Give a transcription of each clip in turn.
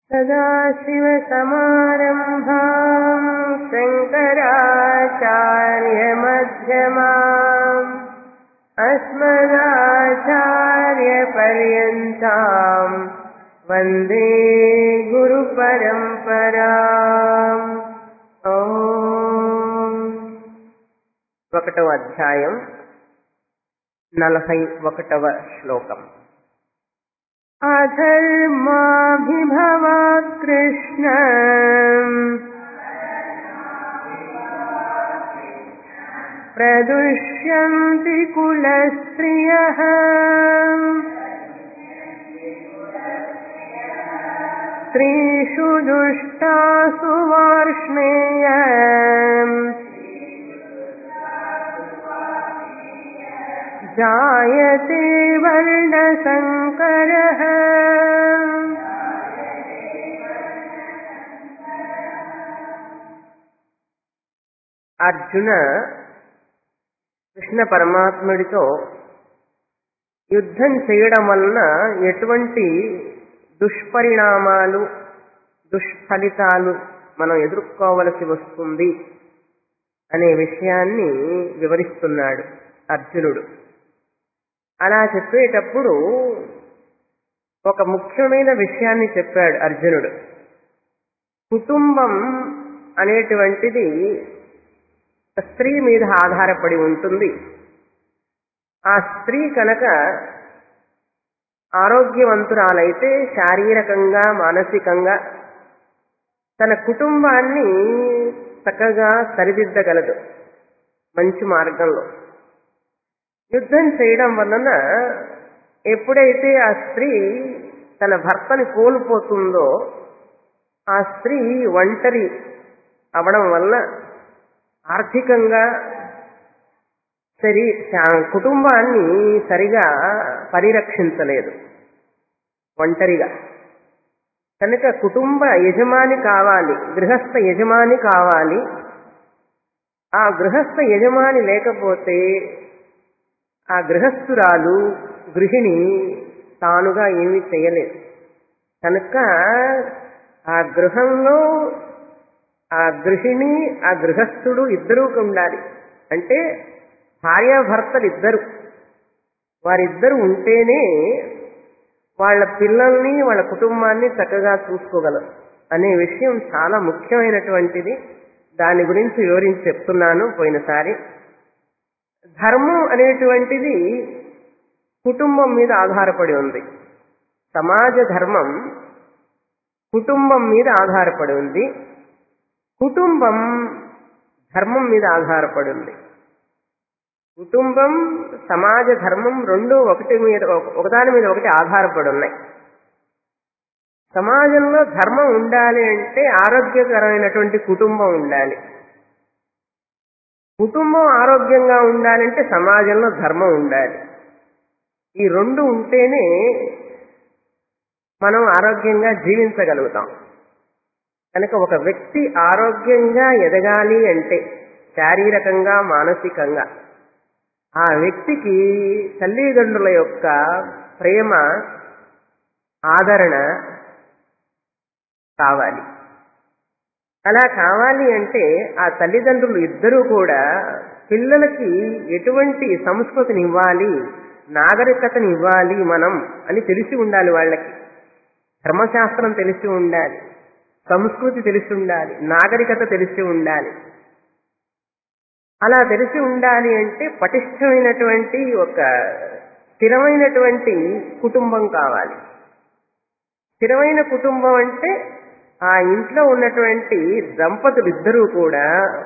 सदाशिवसमारम्भाम् शङ्कराचार्यमध्यमाम् अस्मदाचार्यपर्यन्ताम् वन्दे గురుపరంపరాం ఒకటవ అధ్యాయం నలభై ఒకటవ శ్లోకం అధర్మాభిభవా కృష్ణ ప్రదుష్యంతి కులస్త్రియः స్త్రీషు దుష్టాసు వార్ష్ణేయ జాయతే వర్ణశంకరः అర్జున కృష్ణ పరమాత్ముడితో యుద్ధం చేయడం వలన ఎటువంటి దుష్పరిణామాలు దుష్ఫలితాలు మనం ఎదుర్కోవలసి వస్తుంది అనే విషయాన్ని వివరిస్తున్నాడు అర్జునుడు అలా చెప్పేటప్పుడు ఒక ముఖ్యమైన విషయాన్ని చెప్పాడు అర్జునుడు కుటుంబం అనేటువంటిది స్త్రీ మీద ఆధారపడి ఉంటుంది ఆ స్త్రీ కనుక ఆరోగ్యవంతురాలైతే శారీరకంగా మానసికంగా తన కుటుంబాన్ని చక్కగా సరిదిద్దగలదు మంచి మార్గంలో యుద్ధం చేయడం వలన ఎప్పుడైతే ఆ స్త్రీ తన భర్తని కోల్పోతుందో ఆ స్త్రీ ఒంటరి అవడం వలన ఆర్థికంగా సరి కుటుంబాన్ని సరిగా పరిరక్షించలేదు ఒంటరిగా కనుక కుటుంబ యజమాని కావాలి గృహస్థ యజమాని కావాలి ఆ గృహస్థ యజమాని లేకపోతే ఆ గృహస్థురాలు గృహిణి తానుగా ఏమీ చేయలేదు కనుక ఆ గృహంలో ఆ గృహిణి ఆ గృహస్థుడు ఇద్దరూ ఉండాలి అంటే భార్యాభర్తలు ఇద్దరు వారిద్దరు ఉంటేనే వాళ్ళ పిల్లల్ని వాళ్ళ కుటుంబాన్ని చక్కగా చూసుకోగలరు అనే విషయం చాలా ముఖ్యమైనటువంటిది దాని గురించి వివరించి చెప్తున్నాను పోయినసారి ధర్మం అనేటువంటిది కుటుంబం మీద ఆధారపడి ఉంది సమాజ ధర్మం కుటుంబం మీద ఆధారపడి ఉంది కుటుంబం ధర్మం మీద ఆధారపడి ఉంది కుటుంబం సమాజ ధర్మం రెండు ఒకటి మీద ఒకదాని మీద ఒకటి ఆధారపడి ఉన్నాయి సమాజంలో ధర్మం ఉండాలి అంటే ఆరోగ్యకరమైనటువంటి కుటుంబం ఉండాలి కుటుంబం ఆరోగ్యంగా ఉండాలంటే సమాజంలో ధర్మం ఉండాలి ఈ రెండు ఉంటేనే మనం ఆరోగ్యంగా జీవించగలుగుతాం కనుక ఒక వ్యక్తి ఆరోగ్యంగా ఎదగాలి అంటే శారీరకంగా మానసికంగా ఆ వ్యక్తికి తల్లిదండ్రుల యొక్క ప్రేమ ఆదరణ కావాలి అలా కావాలి అంటే ఆ తల్లిదండ్రులు ఇద్దరూ కూడా పిల్లలకి ఎటువంటి సంస్కృతిని ఇవ్వాలి నాగరికతని ఇవ్వాలి మనం అని తెలిసి ఉండాలి వాళ్ళకి ధర్మశాస్త్రం తెలిసి ఉండాలి సంస్కృతి తెలిసి ఉండాలి నాగరికత తెలిసి ఉండాలి అలా తెలిసి ఉండాలి అంటే పటిష్టమైనటువంటి ఒక స్థిరమైనటువంటి కుటుంబం కావాలి స్థిరమైన కుటుంబం అంటే ఆ ఇంట్లో ఉన్నటువంటి దంపతులు ఇద్దరూ కూడా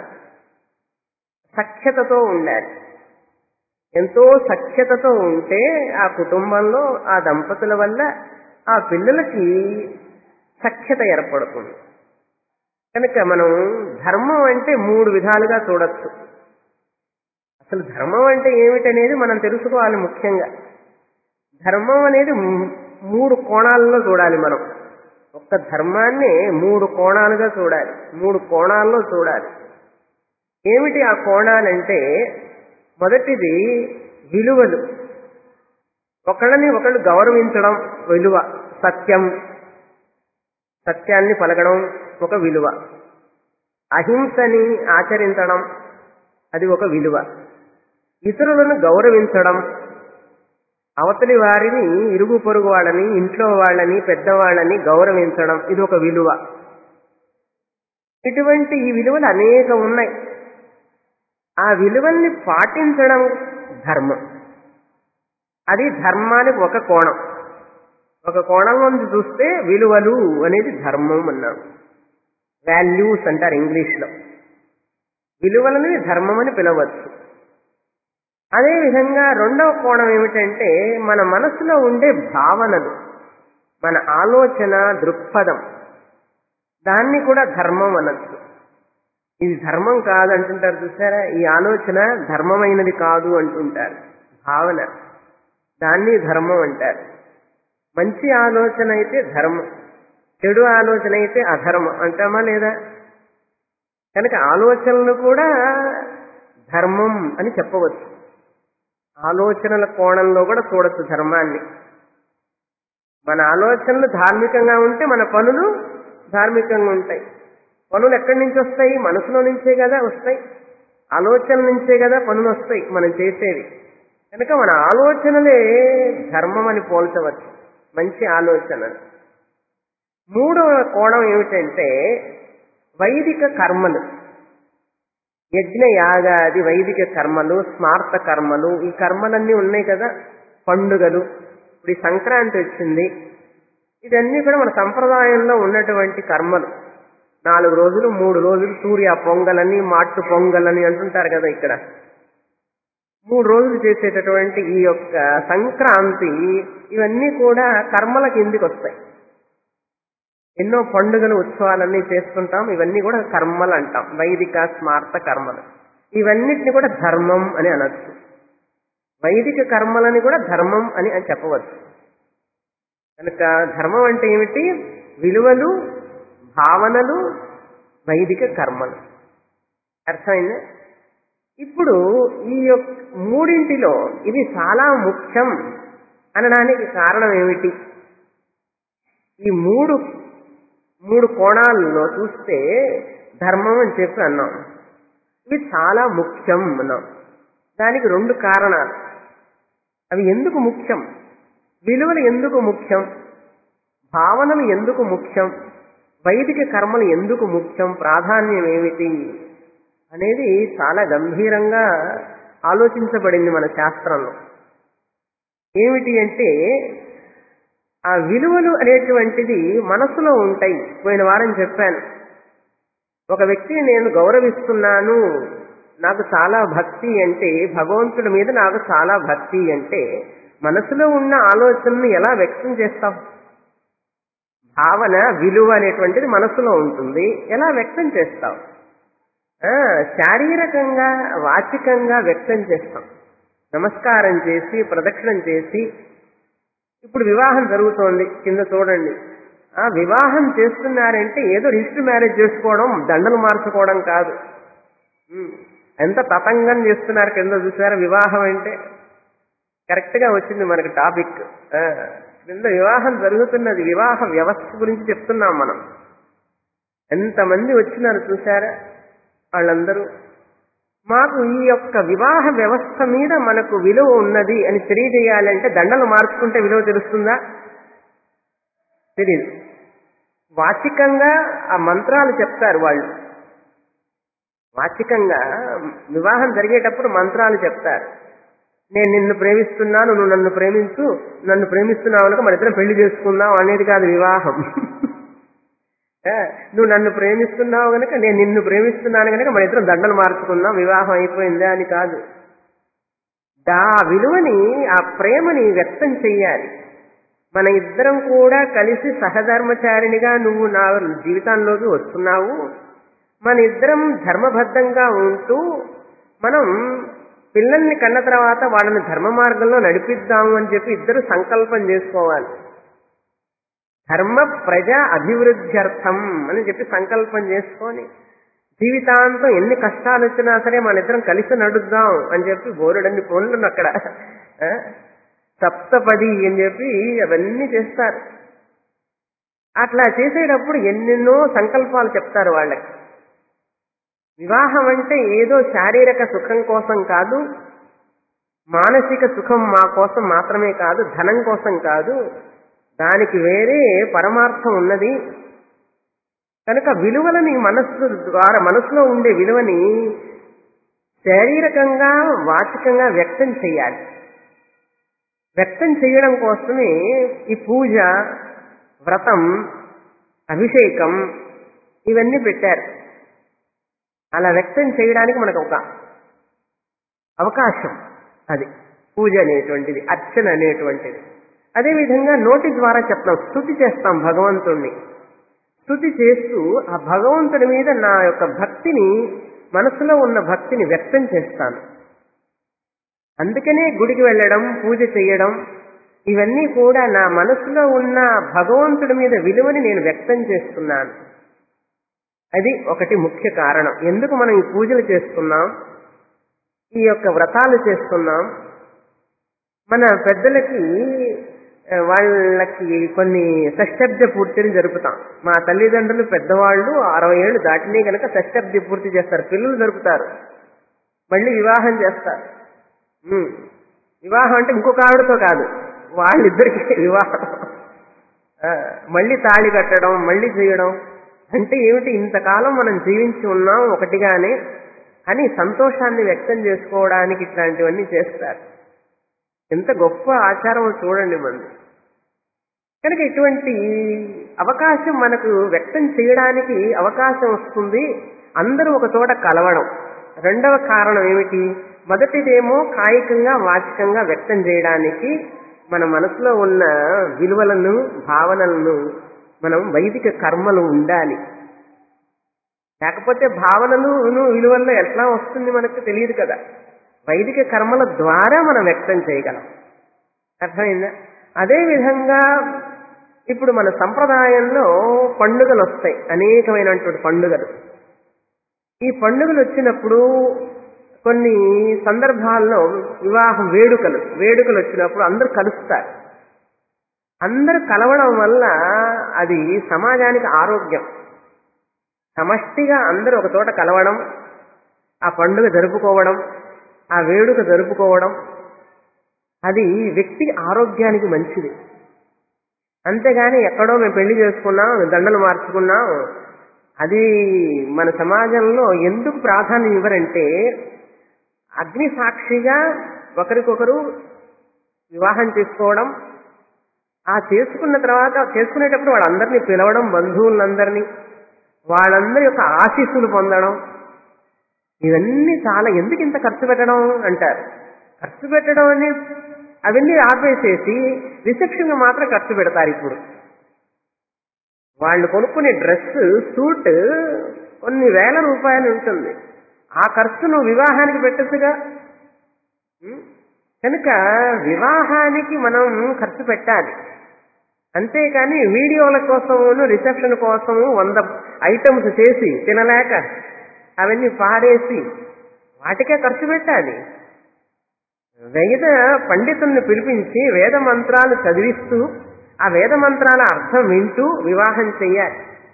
సఖ్యతతో ఉండాలి ఎంతో సఖ్యతతో ఉంటే ఆ కుటుంబంలో ఆ దంపతుల వల్ల ఆ పిల్లలకి సఖ్యత ఏర్పడుతుంది కనుక మనం ధర్మం అంటే మూడు విధాలుగా చూడొచ్చు అసలు ధర్మం అంటే ఏమిటనేది మనం తెలుసుకోవాలి ముఖ్యంగా ధర్మం అనేది మూడు కోణాలలో చూడాలి మనం ఒక్క ధర్మాన్ని మూడు కోణాలుగా చూడాలి మూడు కోణాల్లో చూడాలి ఏమిటి ఆ కోణాలంటే మొదటిది విలువలు ఒకళ్ళని ఒకళ్ళు గౌరవించడం విలువ సత్యం సత్యాన్ని పలకడం ఒక విలువ అహింసని ఆచరించడం అది ఒక విలువ ఇతరులను గౌరవించడం అవతలి వారిని ఇరుగు పొరుగు వాళ్ళని ఇంట్లో వాళ్ళని పెద్దవాళ్ళని గౌరవించడం ఇది ఒక విలువ ఇటువంటి ఈ విలువలు అనేక ఉన్నాయి ఆ విలువల్ని పాటించడం ధర్మం అది ధర్మానికి ఒక కోణం ఒక కోణం నుంచి చూస్తే విలువలు అనేది ధర్మం అన్నాం వాల్యూస్ అంటారు ఇంగ్లీష్లో విలువలని ధర్మం అని పిలవచ్చు అదేవిధంగా రెండవ కోణం ఏమిటంటే మన మనసులో ఉండే భావనలు మన ఆలోచన దృక్పథం దాన్ని కూడా ధర్మం అనొచ్చు ఇది ధర్మం కాదు అంటుంటారు చూసారా ఈ ఆలోచన ధర్మమైనది కాదు అంటుంటారు భావన దాన్ని ధర్మం అంటారు మంచి ఆలోచన అయితే ధర్మం చెడు ఆలోచన అయితే అధర్మం అంటామా లేదా కనుక ఆలోచనలు కూడా ధర్మం అని చెప్పవచ్చు ఆలోచనల కోణంలో కూడా చూడొచ్చు ధర్మాన్ని మన ఆలోచనలు ధార్మికంగా ఉంటే మన పనులు ధార్మికంగా ఉంటాయి పనులు ఎక్కడి నుంచి వస్తాయి మనసులో నుంచే కదా వస్తాయి ఆలోచన నుంచే కదా పనులు వస్తాయి మనం చేసేవి కనుక మన ఆలోచనలే ధర్మం అని పోల్చవచ్చు మంచి ఆలోచన మూడవ కోణం ఏమిటంటే వైదిక కర్మలు యజ్ఞ యాగాది వైదిక కర్మలు స్మార్త కర్మలు ఈ కర్మలన్నీ ఉన్నాయి కదా పండుగలు ఇప్పుడు ఈ సంక్రాంతి వచ్చింది ఇవన్నీ కూడా మన సంప్రదాయంలో ఉన్నటువంటి కర్మలు నాలుగు రోజులు మూడు రోజులు సూర్య పొంగలని మాట్టు పొంగలని అంటుంటారు కదా ఇక్కడ మూడు రోజులు చేసేటటువంటి ఈ యొక్క సంక్రాంతి ఇవన్నీ కూడా కర్మల కిందికి వస్తాయి ఎన్నో పండుగలు ఉత్సవాలన్నీ చేసుకుంటాం ఇవన్నీ కూడా కర్మలు అంటాం వైదిక స్మార్త కర్మలు ఇవన్నిటిని కూడా ధర్మం అని అనొచ్చు వైదిక కర్మలని కూడా ధర్మం అని అని చెప్పవచ్చు కనుక ధర్మం అంటే ఏమిటి విలువలు భావనలు వైదిక కర్మలు అర్థమైందా ఇప్పుడు ఈ యొక్క మూడింటిలో ఇది చాలా ముఖ్యం అనడానికి కారణం ఏమిటి ఈ మూడు మూడు కోణాల్లో చూస్తే ధర్మం అని చెప్పి అన్నాం ఇవి చాలా ముఖ్యం అన్నాం దానికి రెండు కారణాలు అవి ఎందుకు ముఖ్యం విలువలు ఎందుకు ముఖ్యం భావనలు ఎందుకు ముఖ్యం వైదిక కర్మలు ఎందుకు ముఖ్యం ప్రాధాన్యం ఏమిటి అనేది చాలా గంభీరంగా ఆలోచించబడింది మన శాస్త్రంలో ఏమిటి అంటే ఆ విలువలు అనేటువంటిది మనసులో ఉంటాయి పోయిన వారం చెప్పాను ఒక వ్యక్తిని నేను గౌరవిస్తున్నాను నాకు చాలా భక్తి అంటే భగవంతుడి మీద నాకు చాలా భక్తి అంటే మనసులో ఉన్న ఆలోచనను ఎలా వ్యక్తం చేస్తాం భావన విలువ అనేటువంటిది మనసులో ఉంటుంది ఎలా వ్యక్తం చేస్తాం ఆ, శారీరకంగా వాచికంగా వ్యక్తం చేస్తాం నమస్కారం చేసి ప్రదక్షిణం చేసి ఇప్పుడు వివాహం జరుగుతోంది కింద చూడండి ఆ వివాహం చేస్తున్నారంటే ఏదో రిజిస్టర్ మ్యారేజ్ చేసుకోవడం దండలు మార్చుకోవడం కాదు ఉమ్, ఎంత తతంగం చేస్తున్నారు కింద చూసారా వివాహం అంటే కరెక్ట్ గా వచ్చింది మనకి టాపిక్ ఆ, కింద వివాహం జరుగుతున్నది వివాహ వ్యవస్థ గురించి చెప్తున్నాం మనం ఎంతమంది వచ్చినారు చూసారా వాళ్ళందరూ మాకు ఈ యొక్క వివాహ వ్యవస్థ మీద మనకు విలువ ఉన్నది అని తెలియజేయాలంటే దండలు మార్చుకుంటే విలువ తెలుస్తుందా తెలియదు వాచికంగా ఆ మంత్రాలు చెప్తారు వాళ్ళు వాచికంగా వివాహం జరిగేటప్పుడు మంత్రాలు చెప్తారు నేను నిన్ను ప్రేమిస్తున్నాను నువ్వు నన్ను ప్రేమించు నన్ను ప్రేమిస్తున్నావు కనుక మన ఇద్దరం పెళ్లి చేసుకుందాం అనేది కాదు వివాహం ఆ, నువ్వు నన్ను ప్రేమిస్తున్నావు కనుక నేను నిన్ను ప్రేమిస్తున్నాను కనుక మన ఇద్దరం దండలు మార్చుకుందాం వివాహం అయిపోయిందా అని కాదు దా విలువని ఆ ప్రేమని వ్యక్తం చెయ్యాలి మన ఇద్దరం కూడా కలిసి సహధర్మచారిణిగా నువ్వు నా జీవితంలోకి వస్తున్నావు మన ఇద్దరం ధర్మబద్ధంగా ఉంటూ మనం పిల్లల్ని కన్న తర్వాత వాళ్ళని ధర్మ మార్గంలో నడిపిద్దాము అని చెప్పి ఇద్దరు సంకల్పం చేసుకోవాలి ధర్మ ప్రజా అభివృద్ధ్యర్థం అని చెప్పి సంకల్పం చేసుకొని జీవితాంతం ఎన్ని కష్టాలు వచ్చినా సరే మన ఇద్దరం కలిసి నడుద్దాం అని చెప్పి బోరుడన్ని పనులు అక్కడ ఆ? సప్తపది అని చెప్పి అవన్నీ చేస్తారు అట్లా చేసేటప్పుడు ఎన్నెన్నో సంకల్పాలు చెప్తారు వాళ్ళకి వివాహం అంటే ఏదో శారీరక సుఖం కోసం కాదు మానసిక సుఖం మా కోసం మాత్రమే కాదు ధనం కోసం కాదు దానికి వేరే పరమార్థం ఉన్నది కనుక విలువలని మనస్సు ద్వారా మనసులో ఉండే విలువని శారీరకంగా వాచికంగా వ్యక్తం చేయాలి వ్యక్తం చేయడం కోసమే ఈ పూజ వ్రతం అభిషేకం ఇవన్నీ పెట్టారు అలా వ్యక్తం చేయడానికి మనకు ఒక అవకాశం అది పూజ అనేటువంటిది అర్చన అనేటువంటిది అదేవిధంగా నోటి ద్వారా చెప్తాం స్థుతి చేస్తాం భగవంతుణ్ణి స్థుతి చేస్తూ ఆ భగవంతుడి మీద నా యొక్క భక్తిని మనసులో ఉన్న భక్తిని వ్యక్తం చేస్తాను అందుకనే గుడికి వెళ్ళడం పూజ చేయడం ఇవన్నీ కూడా నా మనసులో ఉన్న భగవంతుడి మీద విలువని నేను వ్యక్తం చేస్తున్నాను అది ఒకటి ముఖ్య కారణం ఎందుకు మనం ఈ పూజలు చేస్తున్నాం ఈ యొక్క వ్రతాలు చేస్తున్నాం మన పెద్దలకి ఆ, వాళ్ళకి కొన్ని షష్టబ్ద పూర్తిని జరుపుతాం మా తల్లిదండ్రులు పెద్దవాళ్ళు అరవై ఏళ్ళు దాటినే కనుక షష్టబ్ది పూర్తి చేస్తారు పిల్లలు జరుపుతారు మళ్ళీ వివాహం చేస్తారు ఉమ్. వివాహం అంటే ఇంకొక ఆవిడతో కాదు వాళ్ళిద్దరికి వివాహం ఆ, మళ్ళీ తాళి కట్టడం మళ్ళీ చేయడం అంటే ఏమిటి ఇంతకాలం మనం జీవించి ఉన్నాం ఒకటిగానే అని సంతోషాన్ని వ్యక్తం చేసుకోవడానికి ఇట్లాంటివన్నీ చేస్తారు ఎంత గొప్ప ఆచారం చూడండి మంది కనుక ఇటువంటి అవకాశం మనకు వ్యక్తం చేయడానికి అవకాశం వస్తుంది అందరూ ఒక చోట కలవడం రెండవ కారణం ఏమిటి మొదటిదేమో కాయికంగా వాచికంగా వ్యక్తం చేయడానికి మన మనసులో ఉన్న విలువలను భావనలను మనం వైదిక కర్మలు ఉండాలి లేకపోతే భావనలు విలువల్లో ఎట్లా వస్తుంది మనకు తెలియదు కదా వైదిక కర్మల ద్వారా మనం వ్యక్తం చేయగలం అర్థమైందా అదే విధంగా ఇప్పుడు మన సంప్రదాయంలో పండుగలు వస్తాయి అనేకమైనటువంటి పండుగలు ఈ పండుగలు వచ్చినప్పుడు కొన్ని సందర్భాల్లో వివాహ వేడుకలు వేడుకలు వచ్చినప్పుడు అందరూ కలుస్తారు అందరూ కలవడం వల్ల అది సమాజానికి ఆరోగ్యం సమష్టిగా అందరూ ఒక చోట కలవడం ఆ పండుగ జరుపుకోవడం ఆ వేడుక జరుపుకోవడం అది వ్యక్తి ఆరోగ్యానికి మంచిది అంతేగాని ఎక్కడో మేము పెళ్లి చేసుకున్నాం దండలు మార్చుకున్నాం అది మన సమాజంలో ఎందుకు ప్రాధాన్యం ఇవ్వరంటే అగ్ని సాక్షిగా ఒకరికొకరు వివాహం చేసుకోవడం ఆ చేసుకున్న తర్వాత చేసుకునేటప్పుడు వాళ్ళందరినీ పిలవడం బంధువులందరినీ వాళ్ళందరి యొక్క ఆశీస్సులు పొందడం ఇవన్నీ చాలా ఎందుకు ఇంత ఖర్చు పెట్టడం అంటారు ఖర్చు పెట్టడం అని అవన్నీ ఆపేసేసి రిసెప్షన్ మాత్రం ఖర్చు పెడతారు ఇప్పుడు వాళ్ళు కొనుక్కునే డ్రెస్ సూట్ కొన్ని వేల రూపాయలు ఉంటుంది ఆ ఖర్చు నువ్వు వివాహానికి పెట్టచ్చుగా ఉం? కనుక వివాహానికి మనం ఖర్చు పెట్టాలి అంతేకాని వీడియోల కోసమును రిసెప్షన్ కోసము వంద ఐటమ్స్ చేసి తినలేక అవన్నీ పారేసి వాటికే ఖర్చు పెట్టాలి వేద పండితుల్ని పిలిపించి వేద మంత్రాలు చదివిస్తూ ఆ వేద మంత్రాల అర్థం వింటూ వివాహం చెయ్యాలి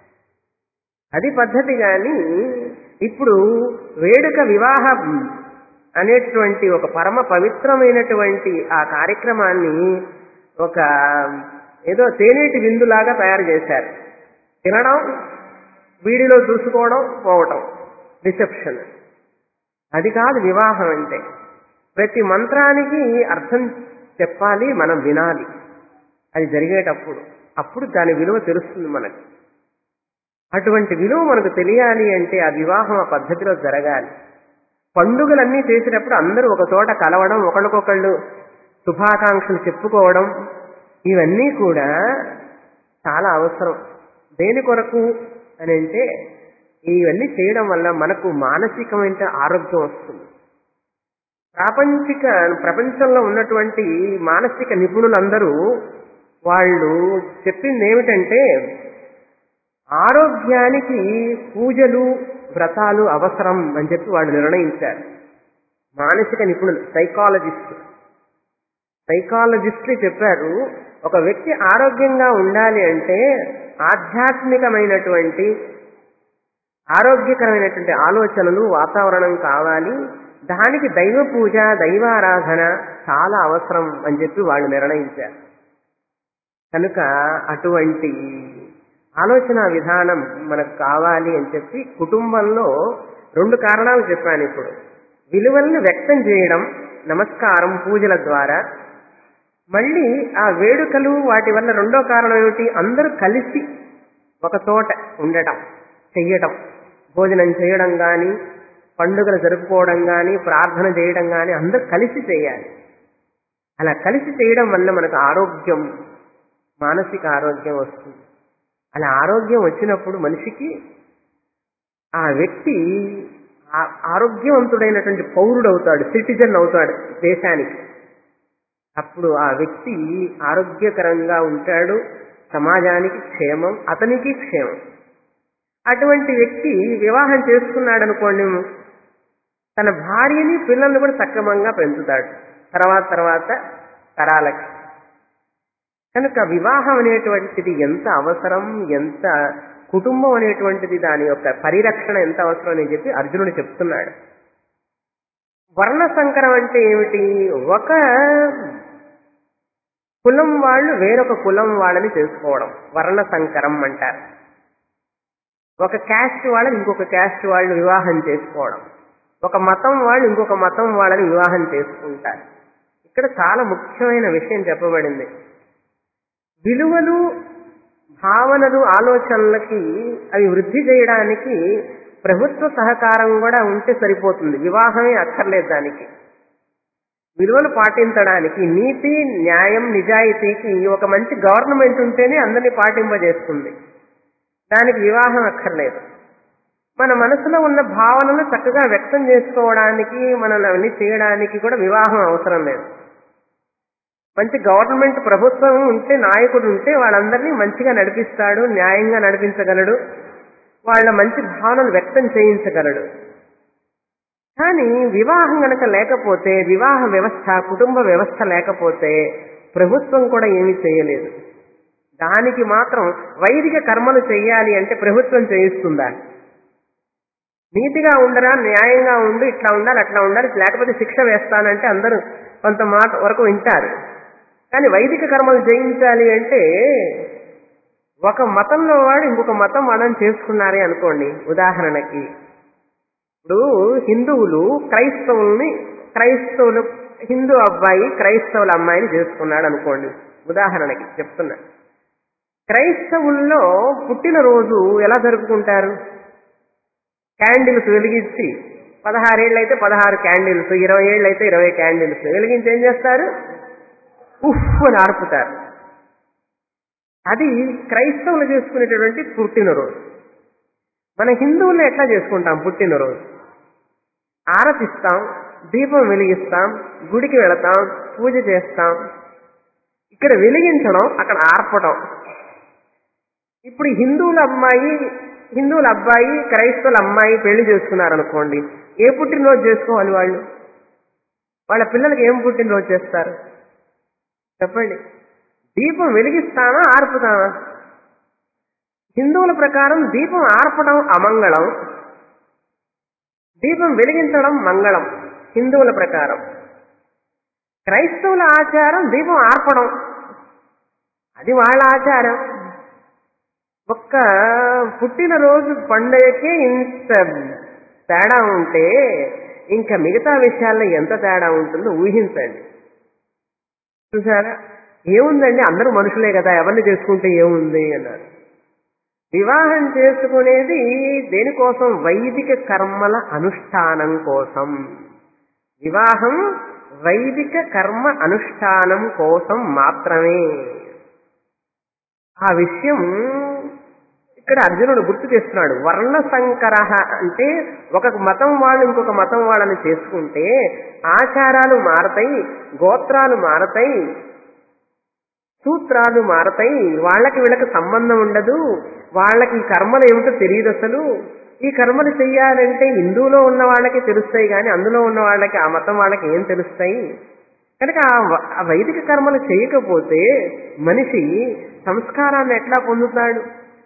అది పద్ధతి గాని ఇప్పుడు వేడుక వివాహం అనేటువంటి ఒక పరమ పవిత్రమైనటువంటి ఆ కార్యక్రమాన్ని ఒక ఏదో తేనీటి విందులాగా తయారు చేశారు తినడం వీడిలో చూసుకోవడం పోవటం రిసెప్షన్ అది కాదు వివాహం అంటే ప్రతి మంత్రానికి అర్థం చెప్పాలి మనం వినాలి అది జరిగేటప్పుడు అప్పుడు దాని విలువ తెలుస్తుంది మనకు అటువంటి విలువ మనకు తెలియాలి అంటే ఆ వివాహం ఆ పద్ధతిలో జరగాలి పండుగలన్నీ చేసేటప్పుడు అందరూ ఒక చోట కలవడం ఒకళ్ళకొకళ్ళు శుభాకాంక్షలు చెప్పుకోవడం ఇవన్నీ కూడా చాలా అవసరం దేని కొరకు అని అంటే ఇవన్నీ చేయడం వల్ల మనకు మానసికమైన ఆరోగ్యం వస్తుంది ప్రాపంచిక ప్రపంచంలో ఉన్నటువంటి మానసిక నిపుణులందరూ వాళ్ళు చెప్పింది ఏమిటంటే ఆరోగ్యానికి పూజలు వ్రతాలు అవసరం అని చెప్పి వాళ్ళు నిర్ణయించారు మానసిక నిపుణులు సైకాలజిస్ట్ సైకాలజిస్టులు చెప్పారు ఒక వ్యక్తి ఆరోగ్యంగా ఉండాలి అంటే ఆధ్యాత్మికమైనటువంటి ఆరోగ్యకరమైనటువంటి ఆలోచనలు వాతావరణం కావాలి దానికి దైవ పూజ దైవారాధన చాలా అవసరం అని చెప్పి వాళ్ళు నిర్ణయించారు కనుక అటువంటి ఆలోచన విధానం మనకు కావాలి అని చెప్పి కుటుంబంలో రెండు కారణాలు చెప్పాను ఇప్పుడు విలువలను వ్యక్తం చేయడం నమస్కారం పూజల ద్వారా మళ్ళీ ఆ వేడుకలు వాటి వల్ల రెండో కారణం ఏమిటి అందరూ కలిసి ఒక చోట ఉండటం చెయ్యటం భోజనం చేయడం కానీ పండుగలు జరుపుకోవడం కానీ ప్రార్థన చేయడం కానీ అందరూ కలిసి చేయాలి అలా కలిసి చేయడం వల్ల మనకు ఆరోగ్యం మానసిక ఆరోగ్యం వస్తుంది అలా ఆరోగ్యం వచ్చినప్పుడు మనిషికి ఆ వ్యక్తి ఆ- ఆరోగ్యవంతుడైనటువంటి పౌరుడు అవుతాడు సిటిజన్ అవుతాడు దేశానికి అప్పుడు ఆ వ్యక్తి ఆరోగ్యకరంగా ఉంటాడు సమాజానికి క్షేమం అతనికి క్షేమం అటువంటి వ్యక్తి వివాహం చేసుకున్నాడు అనుకోండి తన భార్యని పిల్లల్ని కూడా సక్రమంగా పెంచుతాడు తర్వాత తర్వాత తరాలకి కనుక వివాహం అనేటువంటిది ఎంత అవసరం ఎంత కుటుంబం అనేటువంటిది దాని యొక్క పరిరక్షణ ఎంత అవసరం అని చెప్పి అర్జునుడు చెప్తున్నాడు వర్ణ సంకరం అంటే ఏమిటి ఒక కులం వాళ్ళు వేరొక కులం వాళ్ళని చేసుకోవడం వర్ణ సంకరం అంటారు ఒక క్యాస్ట్ వాళ్ళని ఇంకొక క్యాస్ట్ వాళ్ళు వివాహం చేసుకోవడం ఒక మతం వాళ్ళు ఇంకొక మతం వాళ్ళని వివాహం చేసుకుంటారు ఇక్కడ చాలా ముఖ్యమైన విషయం చెప్పబడింది విలువలు భావనలు ఆలోచనలకి అవి వృద్ధి చేయడానికి ప్రభుత్వ సహకారం కూడా ఉంటే సరిపోతుంది వివాహమే అక్కర్లేదు దానికి విలువలు పాటించడానికి నీతి న్యాయం నిజాయితీకి ఒక మంచి గవర్నమెంట్ ఉంటేనే అందరినీ పాటింపజేస్తుంది దానికి వివాహం అక్కర్లేదు మన మనసులో ఉన్న భావనలు చక్కగా వ్యక్తం చేసుకోవడానికి మనం అవన్నీ చేయడానికి కూడా వివాహం అవసరం లేదు మంచి గవర్నమెంట్ ప్రభుత్వం ఉంటే నాయకుడు ఉంటే వాళ్ళందరినీ మంచిగా నడిపిస్తాడు న్యాయంగా నడిపించగలడు వాళ్ళ మంచి భావనలు వ్యక్తం చేయించగలడు కానీ వివాహం గనక లేకపోతే వివాహ వ్యవస్థ కుటుంబ వ్యవస్థ లేకపోతే ప్రభుత్వం కూడా ఏమీ చేయలేదు దానికి మాత్రం వైదిక కర్మలు చేయాలి అంటే ప్రభుత్వం చేయిస్తుందా నీతిగా ఉండరా న్యాయంగా ఉండు ఇట్లా ఉండాలి అట్లా ఉండాలి లేకపోతే శిక్ష వేస్తానంటే అందరూ కొంత మాట వరకు వింటారు కానీ వైదిక కర్మలు చేయించాలి అంటే ఒక మతంలో వాడు ఇంకొక మతం వాళ్ళని చేసుకున్నారే అనుకోండి ఉదాహరణకి ఇప్పుడు హిందువులు క్రైస్తవుల్ని క్రైస్తవులు హిందూ అబ్బాయి క్రైస్తవుల అమ్మాయిని చేసుకున్నాడు అనుకోండి ఉదాహరణకి చెప్తున్నా క్రైస్తవుల్లో పుట్టినరోజు ఎలా జరుపుకుంటారు క్యాండిల్స్ వెలిగించి పదహారేళ్ళు అయితే పదహారు క్యాండిల్స్ ఇరవై ఏళ్ళు అయితే ఇరవై క్యాండిల్స్ వెలిగించి ఏం చేస్తారు ఉఫ్ అని ఆర్పుతారు అది క్రైస్తవులు చేసుకునేటటువంటి పుట్టినరోజు మన హిందువులు ఎట్లా చేసుకుంటాం పుట్టినరోజు ఆరతిస్తాం దీపం వెలిగిస్తాం గుడికి వెళతాం పూజ చేస్తాం ఇక్కడ వెలిగించడం అక్కడ ఆర్పడం ఇప్పుడు హిందువుల అమ్మాయి హిందువుల అబ్బాయి క్రైస్తవుల అమ్మాయి పెళ్లి చేసుకున్నారు అనుకోండి ఏ పుట్టినరోజు చేసుకోవాలి వాళ్ళు వాళ్ళ పిల్లలకి ఏం పుట్టినరోజు చేస్తారు చెప్పండి దీపం వెలిగిస్తామా ఆర్పుతామా హిందువుల ప్రకారం దీపం ఆర్పడం అమంగళం దీపం వెలిగించడం మంగళం హిందువుల ప్రకారం క్రైస్తవుల ఆచారం దీపం ఆర్పడం అది వాళ్ళ ఆచారం ఒక్క పుట్టినరోజు పండుగకే ఇంత తేడా ఉంటే ఇంకా మిగతా విషయాల్లో ఎంత తేడా ఉంటుందో ఊహించండి చూసారా ఏముందండి అందరూ మనుషులే కదా ఎవరిని చేసుకుంటే ఏముంది అన్నారు వివాహం చేసుకునేది దేనికోసం వైదిక కర్మల అనుష్ఠానం కోసం వివాహం వైదిక కర్మ అనుష్ఠానం కోసం మాత్రమే ఆ విషయం ఇక్కడ అర్జునుడు గుర్తు చేస్తున్నాడు వర్ణ సంకర అంటే ఒక మతం వాళ్ళు ఇంకొక మతం వాళ్ళని చేసుకుంటే ఆచారాలు మారతాయి గోత్రాలు మారతాయి సూత్రాలు మారతాయి వాళ్ళకి వీళ్ళకి సంబంధం ఉండదు వాళ్ళకి ఈ కర్మలు ఏమిటో తెలియదు అసలు ఈ కర్మలు చెయ్యాలంటే హిందువులో ఉన్న వాళ్ళకి తెలుస్తాయి కానీ అందులో ఉన్న వాళ్ళకి ఆ మతం వాళ్ళకి ఏం తెలుస్తాయి కనుక ఆ వ- ఆ వైదిక కర్మలు చేయకపోతే మనిషి సంస్కారాన్ని ఎట్లా పొందుతాడు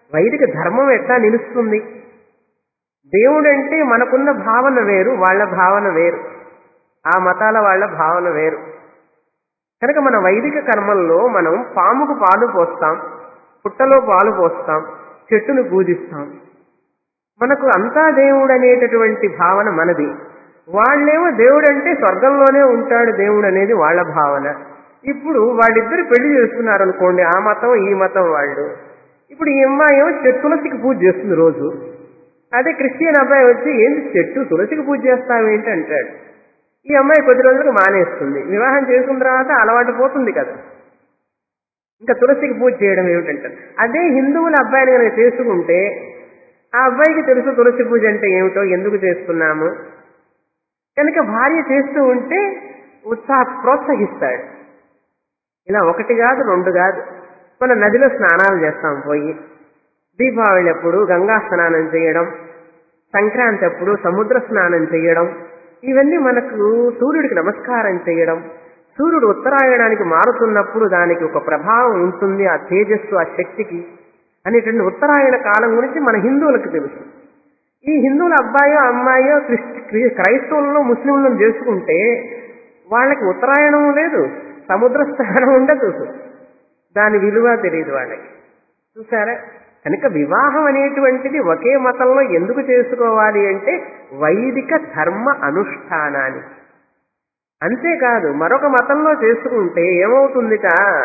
వైదిక ధర్మం ఎట్లా నిలుస్తుంది దేవుడంటే మనకున్న భావన వేరు వాళ్ళ భావన వేరు ఆ మతాల వాళ్ళ భావన వేరు కనుక మన వైదిక కర్మల్లో మనం పాముకు పాలు పోస్తాం పుట్టలో పాలు పోస్తాం చెట్టును పూజిస్తాం మనకు అంతా దేవుడు అనేటటువంటి భావన మనది వాళ్ళేమో దేవుడు అంటే స్వర్గంలోనే ఉంటాడు దేవుడు అనేది వాళ్ళ భావన ఇప్పుడు వాళ్ళిద్దరు పెళ్లి చేస్తున్నారు అనుకోండి ఆ మతం ఈ మతం వాళ్ళు ఇప్పుడు ఈ అమ్మాయి ఏమో చెట్టు తులసికి పూజ చేస్తుంది రోజు అదే క్రిస్టియన్ అబ్బాయి వచ్చి ఏంటి చెట్టు తులసికి పూజ చేస్తావేంటి అంటాడు ఈ అమ్మాయి కొద్ది రోజులకు మానేస్తుంది వివాహం చేసుకున్న తర్వాత అలవాటు పోతుంది కదా ఇంకా తులసికి పూజ చేయడం ఏమిటంటారు అదే హిందువుల అబ్బాయిని కనుక చేసుకుంటే ఆ అబ్బాయికి తెలుసు తులసి పూజ అంటే ఏమిటో ఎందుకు చేస్తున్నాము కనుక భార్య చేస్తూ ఉంటే ఉత్సాహ ప్రోత్సహిస్తాడు ఇలా ఒకటి కాదు రెండు కాదు మన నదిలో స్నానాలు చేస్తాం పోయి దీపావళి అప్పుడు గంగా స్నానం చేయడం సంక్రాంతి అప్పుడు సముద్ర స్నానం చేయడం ఇవన్నీ మనకు సూర్యుడికి నమస్కారం చేయడం సూర్యుడు ఉత్తరాయణానికి మారుతున్నప్పుడు దానికి ఒక ప్రభావం ఉంటుంది ఆ తేజస్సు ఆ శక్తికి అనేటువంటి ఉత్తరాయణ కాలం గురించి మన హిందువులకు తెలుసు ఈ హిందువుల అబ్బాయో అమ్మాయో క్రిస్టి క్రైస్తవులను ముస్లింలను చేసుకుంటే వాళ్ళకి ఉత్తరాయణం లేదు సముద్ర స్థానం ఉండదు దాని విలువ తెలియదు వాళ్ళకి చూసారా కనుక వివాహం అనేటువంటిది ఒకే మతంలో ఎందుకు చేసుకోవాలి అంటే వైదిక ధర్మ అనుష్ఠానాన్ని అంతేకాదు మరొక మతంలో చేసుకుంటే ఏమవుతుందిట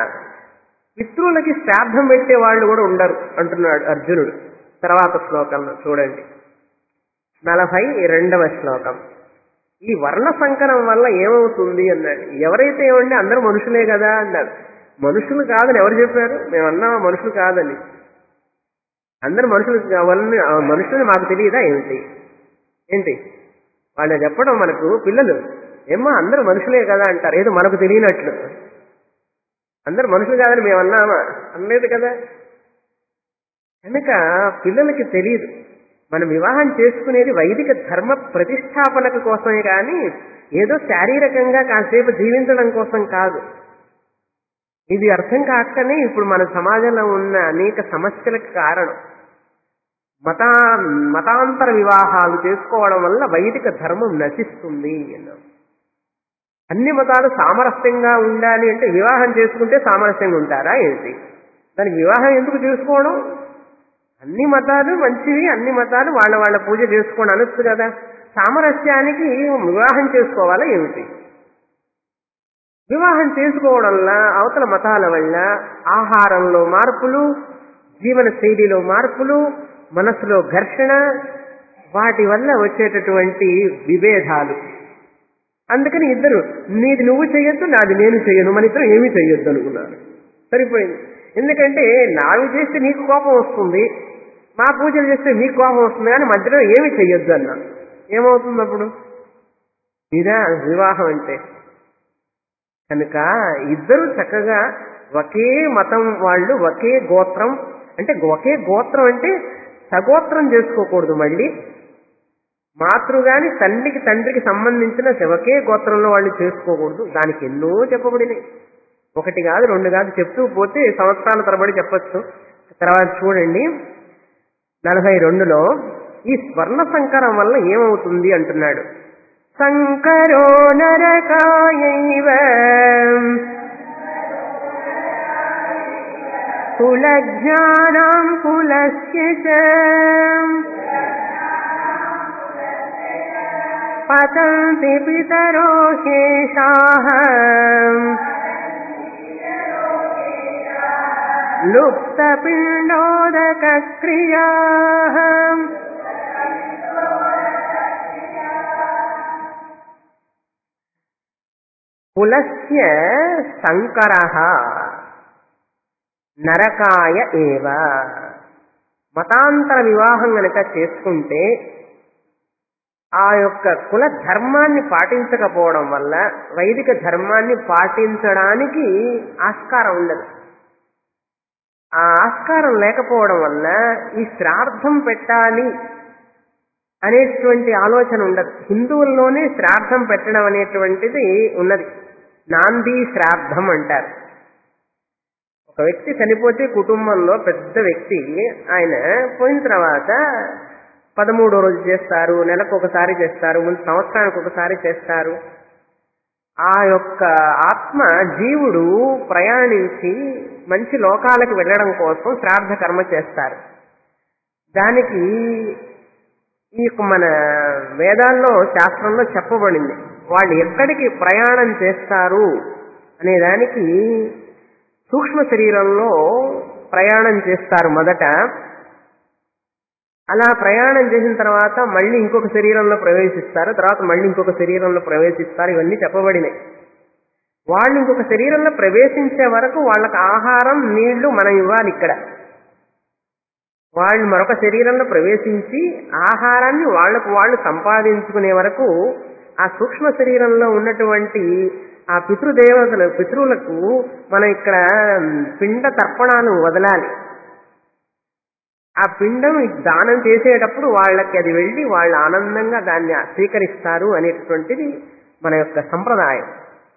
పితృలకి శ్రాద్ధం పెట్టే వాళ్ళు కూడా ఉండరు అంటున్నాడు అర్జునుడు తర్వాత శ్లోకంలో చూడండి నలభై రెండవ శ్లోకం ఈ వర్ణ సంకరం వల్ల ఏమవుతుంది అన్నాడు ఎవరైతే ఏమండి అందరూ మనుషులే కదా అన్నాడు మనుషులు కాదని ఎవరు చెప్పారు మేము అన్నామా మనుషులు కాదని అందరు మనుషులు కావాలని ఆ మనుషులని మాకు తెలియదా ఏమిటి ఏంటి వాళ్ళు చెప్పడం మనకు పిల్లలు ఏమ్మా అందరూ మనుషులే కదా అంటారు ఏదో మనకు తెలియనట్లు అందరు మనుషులు కాదని మేము అన్నామా అనలేదు కదా కనుక పిల్లలకి తెలియదు మనం వివాహం చేసుకునేది వైదిక ధర్మ ప్రతిష్టాపనకు కోసమే కానీ ఏదో శారీరకంగా కాసేపు జీవించడం కోసం కాదు ఇది అర్థం కాకనే ఇప్పుడు మన సమాజంలో ఉన్న అనేక సమస్యలకు కారణం మతా మతాంతర వివాహాలు చేసుకోవడం వల్ల వైదిక ధర్మం నశిస్తుంది అన్నాం అన్ని మతాలు సామరస్యంగా ఉండాలి అంటే వివాహం చేసుకుంటే సామరస్యంగా ఉంటారా ఏంటి దానికి వివాహం ఎందుకు చేసుకోవడం అన్ని మతాలు మంచివి అన్ని మతాలు వాళ్ళ వాళ్ళ పూజ చేసుకోండి అనొచ్చు కదా సామరస్యానికి వివాహం చేసుకోవాలా ఏమిటి వివాహం చేసుకోవడం వల్ల అవతల మతాల వల్ల ఆహారంలో మార్పులు జీవన శైలిలో మార్పులు మనసులో ఘర్షణ వాటి వల్ల వచ్చేటటువంటి విభేదాలు అందుకని ఇద్దరు నీది నువ్వు చేయొద్దు నాది నేను చెయ్యను మన ఇద్దరు ఏమీ చెయ్యొద్దు అనుకున్నారు సరిపోయింది ఎందుకంటే నావి చేస్తే నీకు కోపం వస్తుంది మా పూజలు చేస్తే మీకు కోపం వస్తుంది కానీ మధ్యలో ఏమి చెయ్యొద్దు అన్న ఏమవుతుంది అప్పుడు ఇదా వివాహం అంటే కనుక ఇద్దరు చక్కగా ఒకే మతం వాళ్ళు ఒకే గోత్రం అంటే ఒకే గోత్రం అంటే సగోత్రం చేసుకోకూడదు మళ్ళీ మాతృగాని తల్లికి తండ్రికి సంబంధించిన ఒకే గోత్రంలో వాళ్ళు చేసుకోకూడదు దానికి ఎన్నో చెప్పబడినాయి ఒకటి కాదు రెండు కాదు చెప్తూ పోతే సంవత్సరాల తరబడి చెప్పచ్చు తర్వాత చూడండి నలభై రెండులో ఈ స్వర్ణ సంకరం వల్ల ఏమవుతుంది అంటున్నాడు సంకరో నరకాయైవ కులజ్ఞానం కులస్య చ పతంతి పితరో శేషాః లుప్తపిండోదకక్రియాः కులస్య సంకరః నరకాయ ఏవ మతాంతర వివాహం గనక చేసుకుంటే ఆ యొక్క కుల ధర్మాన్ని పాటించకపోవడం వల్ల వైదిక ధర్మాన్ని పాటించడానికి ఆస్కారం ఉండదు ఆ ఆస్కారం లేకపోవడం వల్ల ఈ శ్రాద్ధం పెట్టాలి అనేటువంటి ఆలోచన ఉండదు హిందువుల్లోనే శ్రాద్ధం పెట్టడం అనేటువంటిది ఉన్నది నాంది శ్రాద్ధం అంటారు ఒక వ్యక్తి చనిపోతే కుటుంబంలో పెద్ద వ్యక్తి ఆయన పోయిన తర్వాత పదమూడో రోజు చేస్తారు నెలకు ఒకసారి చేస్తారు ముందు సంవత్సరానికి ఒకసారి చేస్తారు ఆ యొక్క ఆత్మ జీవుడు ప్రయాణించి మంచి లోకాలకు వెళ్ళడం కోసం శ్రాద్ధ కర్మ చేస్తారు దానికి ఈ యొక్క మన వేదాల్లో శాస్త్రంలో చెప్పబడింది వాళ్ళు ఎక్కడికి ప్రయాణం చేస్తారు అనే దానికి సూక్ష్మ శరీరంలో ప్రయాణం చేస్తారు మొదట అలా ప్రయాణం చేసిన తర్వాత మళ్ళీ ఇంకొక శరీరంలో ప్రవేశిస్తారు తర్వాత మళ్ళీ ఇంకొక శరీరంలో ప్రవేశిస్తారు ఇవన్నీ చెప్పబడినాయి వాళ్ళు ఇంకొక శరీరంలో ప్రవేశించే వరకు వాళ్ళకి ఆహారం నీళ్లు మనం ఇవ్వాలి ఇక్కడ వాళ్ళు మరొక శరీరంలో ప్రవేశించి ఆహారాన్ని వాళ్లకు వాళ్ళు సంపాదించుకునే వరకు ఆ సూక్ష్మ శరీరంలో ఉన్నటువంటి ఆ పితృదేవతలు పితృలకు మనం ఇక్కడ పిండ తర్పణాలు వదలాలి ఆ పిండం దానం చేసేటప్పుడు వాళ్ళకి అది వెళ్ళి వాళ్ళు ఆనందంగా దాన్ని స్వీకరిస్తారు అనేటటువంటిది మన యొక్క సంప్రదాయం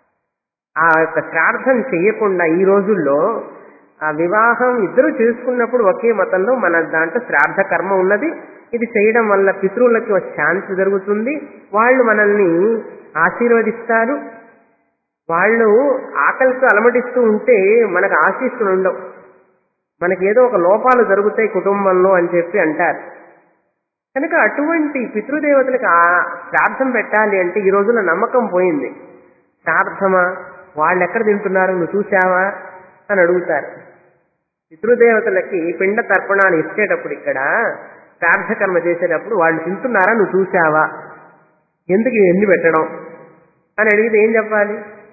ఆ యొక్క శ్రార్థం చేయకుండా ఈ రోజుల్లో ఆ వివాహం ఇద్దరు చేసుకున్నప్పుడు ఒకే మతంలో మన దాంట్లో శ్రాద్ధ కర్మ ఉన్నది ఇది చేయడం వల్ల పితృవులకి ఒక శాంతి జరుగుతుంది వాళ్ళు మనల్ని ఆశీర్వదిస్తారు వాళ్ళు ఆకలితో అలమటిస్తూ ఉంటే మనకు ఆశీస్సులు ఉండవు మనకి ఏదో ఒక లోపాలు జరుగుతాయి కుటుంబంలో అని చెప్పి అంటారు కనుక అటువంటి పితృదేవతలకు ఆ శ్రాద్ధం పెట్టాలి అంటే ఈ రోజుల్లో నమ్మకం పోయింది శ్రాద్ధమా వాళ్ళు ఎక్కడ తింటున్నారు నువ్వు చూసావా అని అడుగుతారు పితృదేవతలకి పిండ తర్పణాలు ఇచ్చేటప్పుడు ఇక్కడ శ్రాద్ధ కర్మ చేసేటప్పుడు వాళ్ళు తింటున్నారా నువ్వు చూసావా ఎందుకు ఎన్ని పెట్టడం అని అడిగితే ఏం చెప్పాలి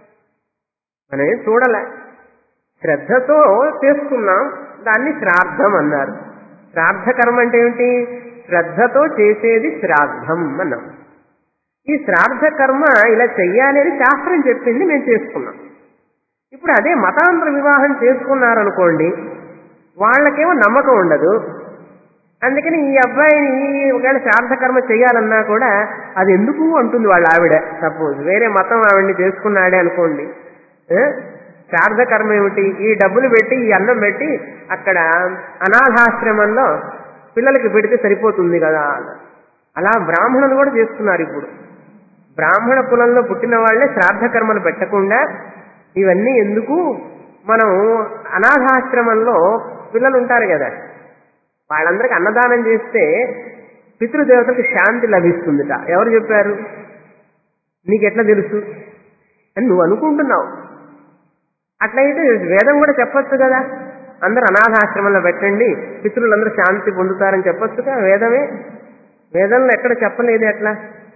మనం ఏం చూడలే శ్రద్ధతో చేసుకున్నాం దాన్ని శ్రాద్ధం అన్నారు శ్రాద్ధ కర్మ అంటే ఏమిటి శ్రద్ధతో చేసేది శ్రాద్ధం అన్నాం ఈ శ్రాద్ధ కర్మ ఇలా చెయ్యాలి అని శాస్త్రం చెప్పింది మేము చేసుకున్నాం ఇప్పుడు అదే మతాంతర వివాహం చేసుకున్నారనుకోండి వాళ్ళకేమో నమ్మకం ఉండదు అందుకని ఈ అబ్బాయిని ఒకవేళ శ్రాద్ధ కర్మ చేయాలన్నా కూడా అది ఎందుకు అంటుంది వాళ్ళ ఆవిడ సపోజ్ వేరే మతం ఆవిడ్ని చేసుకున్నాడే అనుకోండి ఏ? శ్రాద్ధ కర్మ ఏమిటి ఈ డబ్బులు పెట్టి ఈ అన్నం పెట్టి అక్కడ అనాథాశ్రమంలో పిల్లలకి పెడితే సరిపోతుంది కదా అలా బ్రాహ్మణులు కూడా చేస్తున్నారు ఇప్పుడు బ్రాహ్మణ కులంలో పుట్టిన వాళ్లే శ్రాద్ధ కర్మలు పెట్టకుండా ఇవన్నీ ఎందుకు మనం అనాథాశ్రమంలో పిల్లలు ఉంటారు కదా వాళ్ళందరికీ అన్నదానం చేస్తే పితృదేవతలకు శాంతి లభిస్తుందిట ఎవరు చెప్పారు నీకెట్లా తెలుసు అని నువ్వు అనుకుంటున్నావు అట్లయితే వేదం కూడా చెప్పొచ్చు కదా అందరూ అనాథాశ్రమంలో పెట్టండి పితృలందరూ శాంతి పొందుతారని చెప్పొచ్చుగా వేదమే వేదంలో ఎక్కడ చెప్పలేదు అట్లా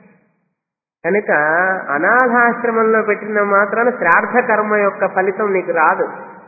కనుక అనాథాశ్రమంలో పెట్టిన మాత్రాన శ్రాద్ధ కర్మ యొక్క ఫలితం నీకు రాదు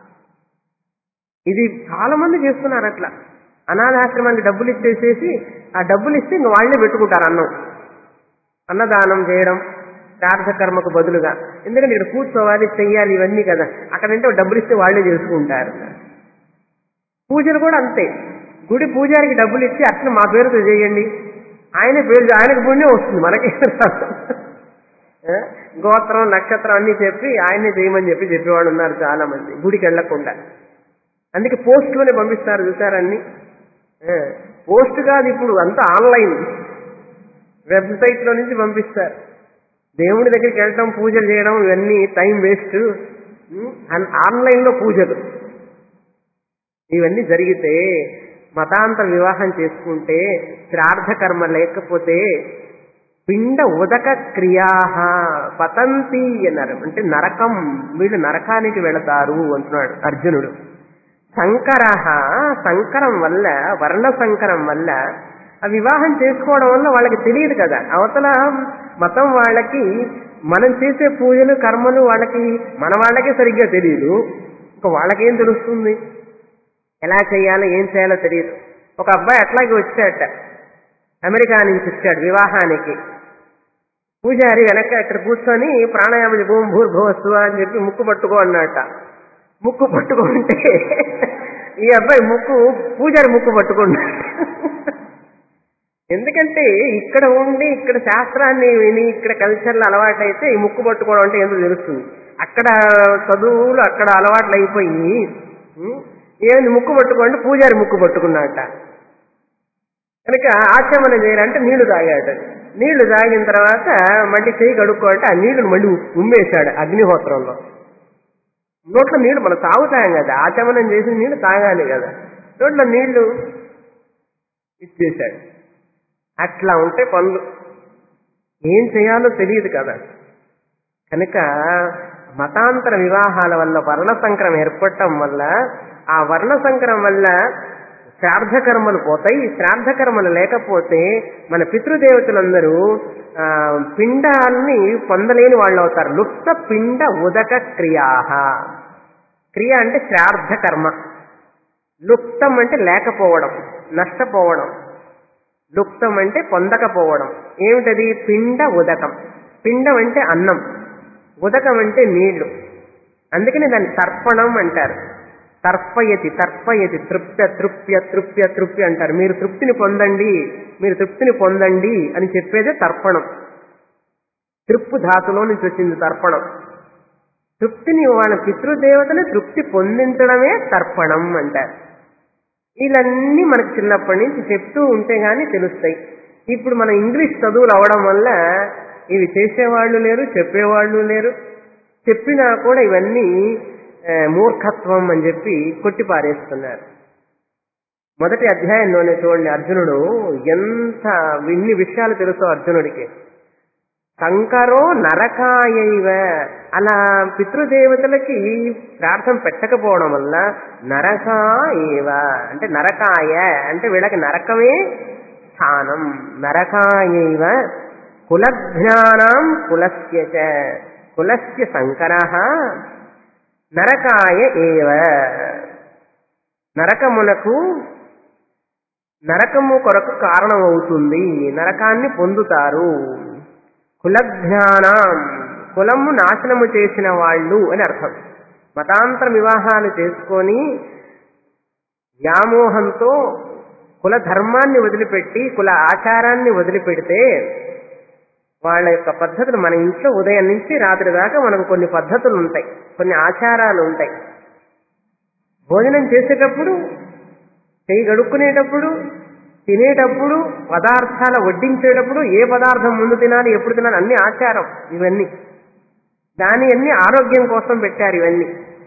ఇది చాలా మంది చేస్తున్నారు అట్లా అనాథాశ్రమానికి డబ్బులు ఇచ్చేసేసి ఆ డబ్బులు ఇస్తే ఇంక వాళ్ళే పెట్టుకుంటారు అన్నం అన్నదానం చేయడం శ్రాద్ధ కర్మకు బదులుగా ఎందుకంటే ఇక్కడ కూర్చోవాలి చెయ్యాలి ఇవన్నీ కదా అక్కడంటే డబ్బులు ఇస్తే వాళ్ళే చేసుకుంటారు పూజలు కూడా అంతే గుడి పూజారికి డబ్బులు ఇచ్చి అర్చన మా పేరుతో చేయండి ఆయన పేరు ఆయనకు పుణ్యం వస్తుంది మనకి రాదు. ఆ? గోత్రం నక్షత్రం అన్ని చెప్పి ఆయనే చేయమని చెప్పి చెప్పేవాడు ఉన్నారు చాలా మంది గుడికి వెళ్లకుండా అందుకే పోస్టులోనే పంపిస్తారు చూసారన్ని ఆ, పోస్ట్ కాదు ఇప్పుడు అంతా ఆన్లైన్ వెబ్సైట్ లో నుంచి పంపిస్తారు దేవుడి దగ్గరికి వెళ్ళటం పూజలు చేయడం ఇవన్నీ టైం వేస్ట్ ఆన్లైన్ లో పూజలు ఇవన్నీ జరిగితే మతాంతర వివాహం చేసుకుంటే శ్రాద్ధ కర్మ లేకపోతే పిండ ఉదక క్రియా పతంతి అన్నారు అంటే నరకం వీళ్ళు నరకానికి వెళతారు అంటున్నాడు అర్జునుడు సంకర సంకరం వల్ల వర్ణ సంకరం వల్ల ఆ వివాహం చేసుకోవడం వల్ల వాళ్ళకి తెలియదు కదా అవతల మతం వాళ్ళకి మనం చేసే పూజలు కర్మలు వాళ్ళకి మన వాళ్ళకే సరిగ్గా తెలియదు ఇంకా వాళ్ళకేం తెలుస్తుంది ఎలా చేయాలో ఏం చేయాలో తెలియదు ఒక అబ్బాయి అట్లాగే వచ్చాడట అమెరికా నుంచి వచ్చాడు వివాహానికి పూజారి వెనక ఇక్కడ కూర్చొని ప్రాణాయామం భూమి భూర్భవస్సు అని చెప్పి ముక్కు పట్టుకో అన్నట ముక్కు పట్టుకుంటే ఈ అబ్బాయి ముక్కు పూజారి ముక్కు పట్టుకున్నాడు ఎందుకంటే ఇక్కడ ఉండి ఇక్కడ శాస్త్రాన్ని విని ఇక్కడ కల్చర్లు అలవాటైతే ఈ ముక్కు పట్టుకోవడం అంటే ఎందుకు తెలుస్తుంది అక్కడ చదువులు అక్కడ అలవాట్లు అయిపోయి ఉం? ఏంది ముక్కు పట్టుకోండి పూజారి ముక్కు పట్టుకున్నట్ట కనుక ఆచమనం చేయాలంటే నీళ్లు తాగాడు నీళ్లు తాగిన తర్వాత మళ్ళీ చేయి కడుక్కో అంటే ఆ నీళ్లు మళ్ళీ ఉమ్మేశాడు అగ్నిహోత్రంలో నోట్లో నీళ్లు మనం తాగుతాం కదా ఆచమనం చేసిన నీళ్లు తాగాలి కదా నోట్లో నీళ్లు ఇచ్చేశాడు అట్లా ఉంటే పనులు ఏం చేయాలో తెలియదు కదా కనుక మతాంతర వివాహాల వల్ల వర్ణ సంకరం ఏర్పడటం వల్ల ఆ వర్ణ సంకరం వల్ల శ్రాద్ధ కర్మలు పోతాయి శ్రాద్ధ కర్మలు లేకపోతే మన పితృదేవతలందరూ ఆ, పిండాన్ని పొందలేని వాళ్ళు అవుతారు లుప్త పిండ ఉదక క్రియా క్రియ అంటే శ్రాద్ధ కర్మ లుప్తం అంటే లేకపోవడం నష్టపోవడం లుప్తం అంటే పొందకపోవడం ఏమిటది పిండ ఉదకం పిండం అంటే అన్నం ఉదకం అంటే నీళ్లు అందుకని దాన్ని తర్పణం అంటారు తర్పయతి తర్పయతి తృప్య తృప్య తృప్య తృప్య అంటారు మీరు తృప్తిని పొందండి మీరు తృప్తిని పొందండి అని చెప్పేదే తర్పణం తృప్పు ధాతులో నుంచి వచ్చింది తర్పణం తృప్తిని వాళ్ళ పితృదేవతని తృప్తి పొందించడమే తర్పణం అంటారు ఇవన్నీ మనకు చిన్నప్పటి నుంచి చెప్తూ ఉంటే గానీ తెలుస్తాయి ఇప్పుడు మన ఇంగ్లీష్ చదువులు అవడం వల్ల ఇవి చేసేవాళ్ళు లేరు చెప్పేవాళ్ళు లేరు చెప్పినా కూడా ఇవన్నీ ఆ, మూర్ఖత్వం అని చెప్పి కొట్టిపారేస్తున్నారు మొదటి అధ్యాయంలోనే చూడండి అర్జునుడు ఎంత ఇన్ని విషయాలు తెలుసో అర్జునుడికి శంకరో నరకాయైవ అలా పితృదేవతలకి ప్రార్థన పెట్టకపోవడం వల్ల నరకాయేవ అంటే నరకాయ అంటే వీళ్ళకి నరకమే స్థానం నరకాయైవ కులజ్ఞానం కులస్య చ. కులస్య శంకర నరకాయ ఏవ నరకమునకు నరకము కొరకు కారణమవుతుంది నరకాన్ని పొందుతారు కులజ్ఞానం కులము నాశనము చేసిన వాళ్ళు అని అర్థం మతాంతర వివాహాలు చేసుకొని వ్యామోహంతో కుల ధర్మాన్ని వదిలిపెట్టి కుల ఆచారాన్ని వదిలిపెడితే వాళ్ళ యొక్క పద్ధతులు మన ఇంట్లో ఉదయం నుంచి రాత్రి దాకా మనకు కొన్ని పద్ధతులు ఉంటాయి కొన్ని ఆచారాలు ఉంటాయి భోజనం చేసేటప్పుడు చేయి గడుక్కునేటప్పుడు తినేటప్పుడు పదార్థాల వడ్డించేటప్పుడు ఏ పదార్థం ముందు తినాలి ఎప్పుడు తినాలి అన్ని ఆచారం ఇవన్నీ దాని అన్ని ఆరోగ్యం కోసం పెట్టారు ఇవన్నీ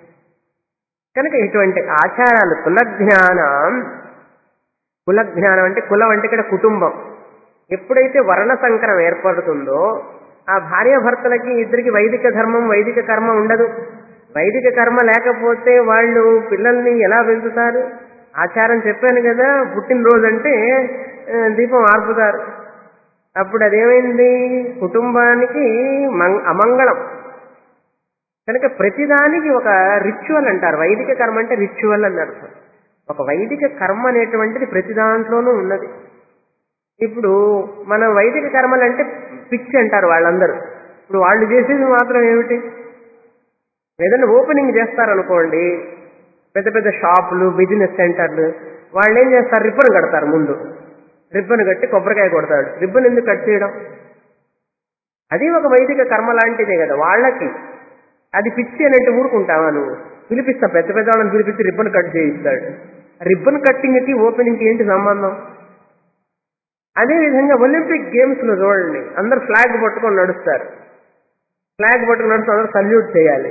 కనుక ఇటువంటి ఆచారాలు కులజ్ఞానం కులజ్ఞానం అంటే కులం అంటే ఇక్కడ కుటుంబం ఎప్పుడైతే వర్ణ సంకరం ఏర్పడుతుందో ఆ భార్యాభర్తలకి ఇద్దరికి వైదిక ధర్మం వైదిక కర్మ ఉండదు వైదిక కర్మ లేకపోతే వాళ్ళు పిల్లల్ని ఎలా పెంచుతారు ఆచారం చెప్పాను కదా పుట్టినరోజు అంటే ఆ, దీపం ఆర్పుతారు అప్పుడు అదేమైంది కుటుంబానికి మం- అమంగళం కనుక ప్రతిదానికి ఒక రిచువల్ అంటారు వైదిక కర్మ అంటే రిచువల్ అని అర్థం ఒక వైదిక కర్మ అనేటువంటిది ప్రతి దాంట్లోనూ ఉన్నది ఇప్పుడు మన వైదిక కర్మలు అంటే పిచ్చి అంటారు వాళ్ళందరూ ఇప్పుడు వాళ్ళు చేసేది మాత్రం ఏమిటి ఏదైనా ఓపెనింగ్ చేస్తారనుకోండి పెద్ద పెద్ద షాపులు బిజినెస్ సెంటర్లు వాళ్ళు ఏం చేస్తారు రిబ్బన్ కడతారు ముందు రిబ్బన్ కట్టి కొబ్బరికాయ కొడతాడు రిబ్బన్ ఎందుకు కట్ చేయడం అది ఒక వైదిక కర్మ లాంటిదే కదా వాళ్ళకి అది పిచ్చి అనేట్టు ఊరుకుంటావా నువ్వు పిలిపిస్తా పెద్ద పెద్ద వాళ్ళని పిలిపించి రిబ్బన్ కట్ చేయిస్తాడు రిబ్బన్ కట్టింగ్కి ఓపెనింగ్కి ఏంటి సంబంధం అదే విధంగా ఒలింపిక్ గేమ్స్ లో చూడండి అందరు ఫ్లాగ్ పట్టుకొని నడుస్తారు ఫ్లాగ్ పట్టుకొని నడుస్తూ అందరూ సల్యూట్ చేయాలి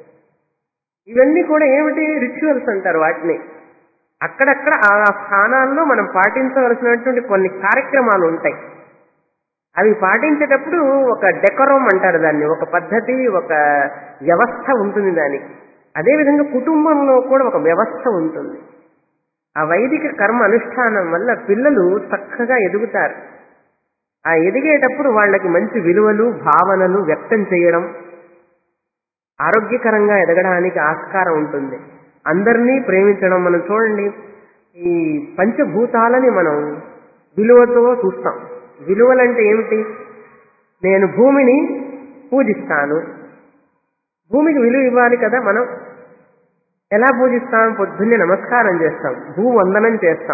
ఇవన్నీ కూడా ఏమిటి రిచువల్స్ అంటారు వాటిని అక్కడక్కడ ఆ స్థానాల్లో మనం పాటించవలసినటువంటి కొన్ని కార్యక్రమాలు ఉంటాయి అవి పాటించేటప్పుడు ఒక డెకరం అంటారు దాన్ని ఒక పద్ధతి ఒక వ్యవస్థ ఉంటుంది దానికి అదేవిధంగా కుటుంబంలో కూడా ఒక వ్యవస్థ ఉంటుంది ఆ వైదిక కర్మ అనుష్ఠానం వల్ల పిల్లలు చక్కగా ఎదుగుతారు ఆ ఎదిగేటప్పుడు వాళ్ళకి మంచి విలువలు భావనలు వ్యక్తం చేయడం ఆరోగ్యకరంగా ఎదగడానికి ఆస్కారం ఉంటుంది అందరినీ ప్రేమించడం మనం చూడండి ఈ పంచభూతాలని మనం విలువతో చూస్తాం విలువలంటే ఏమిటి నేను భూమిని పూజిస్తాను భూమికి విలువ ఇవ్వాలి కదా మనం ఎలా పూజిస్తాం పొద్దున్నే నమస్కారం చేస్తాం భూవందనం చేస్తాం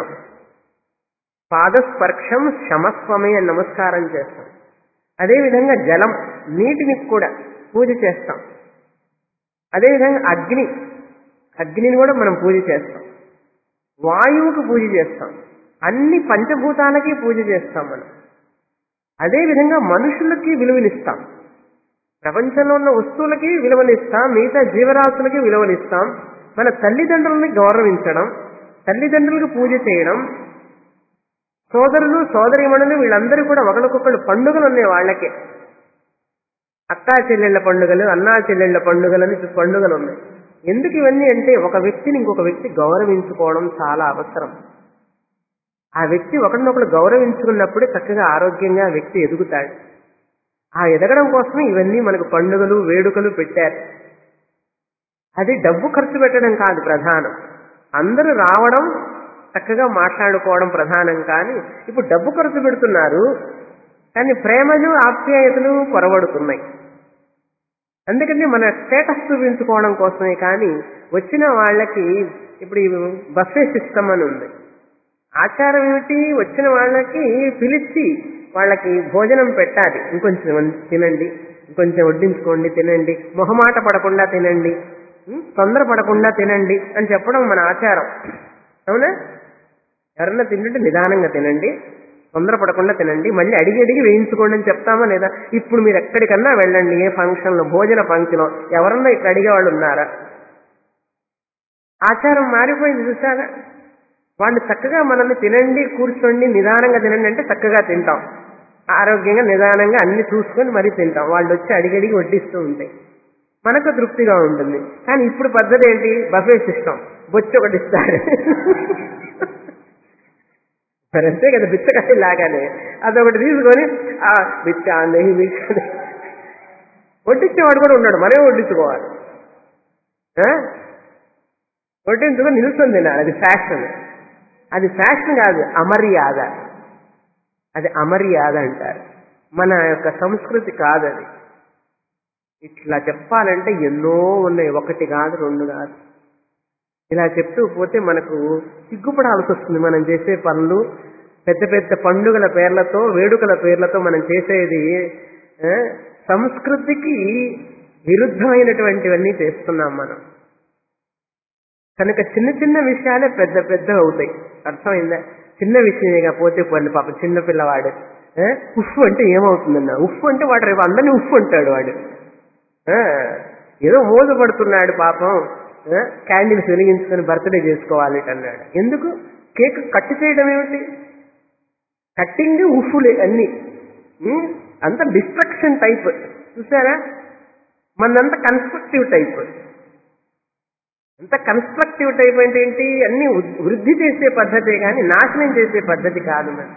పాదస్పర్శం శమస్వమే అని నమస్కారం చేస్తాం అదేవిధంగా జలం నీటిని కూడా పూజ చేస్తాం అదేవిధంగా అగ్ని అగ్నిని కూడా మనం పూజ చేస్తాం వాయువుకు పూజ చేస్తాం అన్ని పంచభూతాలకి పూజ చేస్తాం మనం అదేవిధంగా మనుషులకి విలువనిస్తాం ప్రపంచంలో ఉన్న వస్తువులకి విలువనిస్తాం మిగతా జీవరాశులకి విలువనిస్తాం మన తల్లిదండ్రులని గౌరవించడం తల్లిదండ్రులకు పూజ చేయడం సోదరులు సోదరిమణులు వీళ్ళందరూ కూడా ఒకరికొకళ్ళు పండుగలు ఉన్నాయి వాళ్ళకే అక్కా చెల్లెళ్ళ పండుగలు అన్నా చెల్లెళ్ళ పండుగలు అని పండుగలు ఉన్నాయి ఎందుకు ఇవన్నీ అంటే ఒక వ్యక్తిని ఇంకొక వ్యక్తి గౌరవించుకోవడం చాలా అవసరం ఆ వ్యక్తి ఒకరినొకరు గౌరవించుకున్నప్పుడే చక్కగా ఆరోగ్యంగా ఆ వ్యక్తి ఎదుగుతాడు ఆ ఎదగడం కోసమే ఇవన్నీ మనకు పండుగలు వేడుకలు పెట్టారు అది డబ్బు ఖర్చు పెట్టడం కాదు ప్రధానం అందరూ రావడం చక్కగా మాట్లాడుకోవడం ప్రధానం కానీ ఇప్పుడు డబ్బు ఖర్చు పెడుతున్నారు కానీ ప్రేమలు ఆప్యాయతలు కొరవడుతున్నాయి అందుకని మన స్టేటస్ చూపించుకోవడం కోసమే కానీ వచ్చిన వాళ్ళకి ఇప్పుడు ఈ బఫే సిస్టమ్ అని ఉంది ఆచారం ఏమిటి వచ్చిన వాళ్ళకి పిలిచి వాళ్ళకి భోజనం పెట్టాలి ఇంకొంచెం తినండి ఇంకొంచెం వడ్డించుకోండి తినండి మొహమాట పడకుండా తినండి ఉం? తొందర పడకుండా తినండి అని చెప్పడం మన ఆచారం అవునా ఎవరన్నా తింటుంటే నిదానంగా తినండి తొందరపడకుండా తినండి మళ్ళీ అడిగి అడిగి వేయించుకోండి అని చెప్తామా లేదా ఇప్పుడు మీరు ఎక్కడికన్నా వెళ్ళండి ఏ ఫంక్షన్లో భోజన పంక్తిలో ఎవరన్నా ఇక్కడ అడిగేవాళ్ళు ఉన్నారా ఆచారం మారిపోయింది చూసారా వాళ్ళు చక్కగా మనల్ని తినండి కూర్చోండి నిదానంగా తినండి అంటే చక్కగా తింటాం ఆరోగ్యంగా నిదానంగా అన్ని చూసుకొని మరీ తింటాం వాళ్ళు వచ్చి అడిగడిగి వడ్డిస్తూ ఉంటాయి మనకు తృప్తిగా ఉంటుంది కానీ ఇప్పుడు పద్ధతి ఏంటి బఫే సిస్టమ్ బొచ్చి ఒకటి ఇస్తారు మరి అంతే కదా బిచ్చకాయ లాగానే అదొకటి తీసుకొని ఆ బిచ్చ నెయ్యి బిచ్చ వడ్డించేవాడు కూడా ఉన్నాడు మనమే వడ్డించుకోవాలి ఆ? వడ్డించుకొని నిలుస్తుంది తినాలి అది ఫ్యాషన్ అది ఫ్యాషన్ కాదు అమర్యాద అది అమర్యాద అంటారు మన యొక్క సంస్కృతి కాదు అది ఇట్లా చెప్పాలంటే ఎన్నో ఉన్నాయి ఒకటి కాదు రెండు కాదు ఇలా చెప్తూ పోతే మనకు సిగ్గుపడాల్సి వస్తుంది మనం చేసే పనులు పెద్ద పెద్ద పండుగల పేర్లతో వేడుకల పేర్లతో మనం చేసేది ఆ, సంస్కృతికి విరుద్ధమైనటువంటివన్నీ చేస్తున్నాం మనం కనుక చిన్న చిన్న విషయాలే పెద్ద పెద్ద అవుతాయి అర్థమైందా చిన్న విషయమేగా పోతే పోండి పాప చిన్న పిల్లవాడు ఆ, ఉఫ్ అంటే ఏమవుతుందన్న ఉఫ్ అంటే వాడు రేపు అందరినీ ఉఫ్ అంటాడు వాడు ఆ, ఏదో మోజు పడుతున్నాడు పాపం ఆ, క్యాండిల్స్ వెలిగించుకొని బర్త్డే చేసుకోవాలి అన్నాడు ఎందుకు కేక్ కట్ చేయడం ఏమిటి కట్టింగ్ ఉఫ్ఫులే అన్ని ఉం? అంత డిస్ట్రక్షన్ టైప్ చూసారా మనంతా కన్స్ట్రక్టివ్ టైప్ అంత కన్స్ట్రక్టివ్ టైప్ అంటే ఏంటి అన్ని వృ- వృద్ధి చేసే పద్ధతే కానీ నాశనం చేసే పద్ధతి కాదు మరి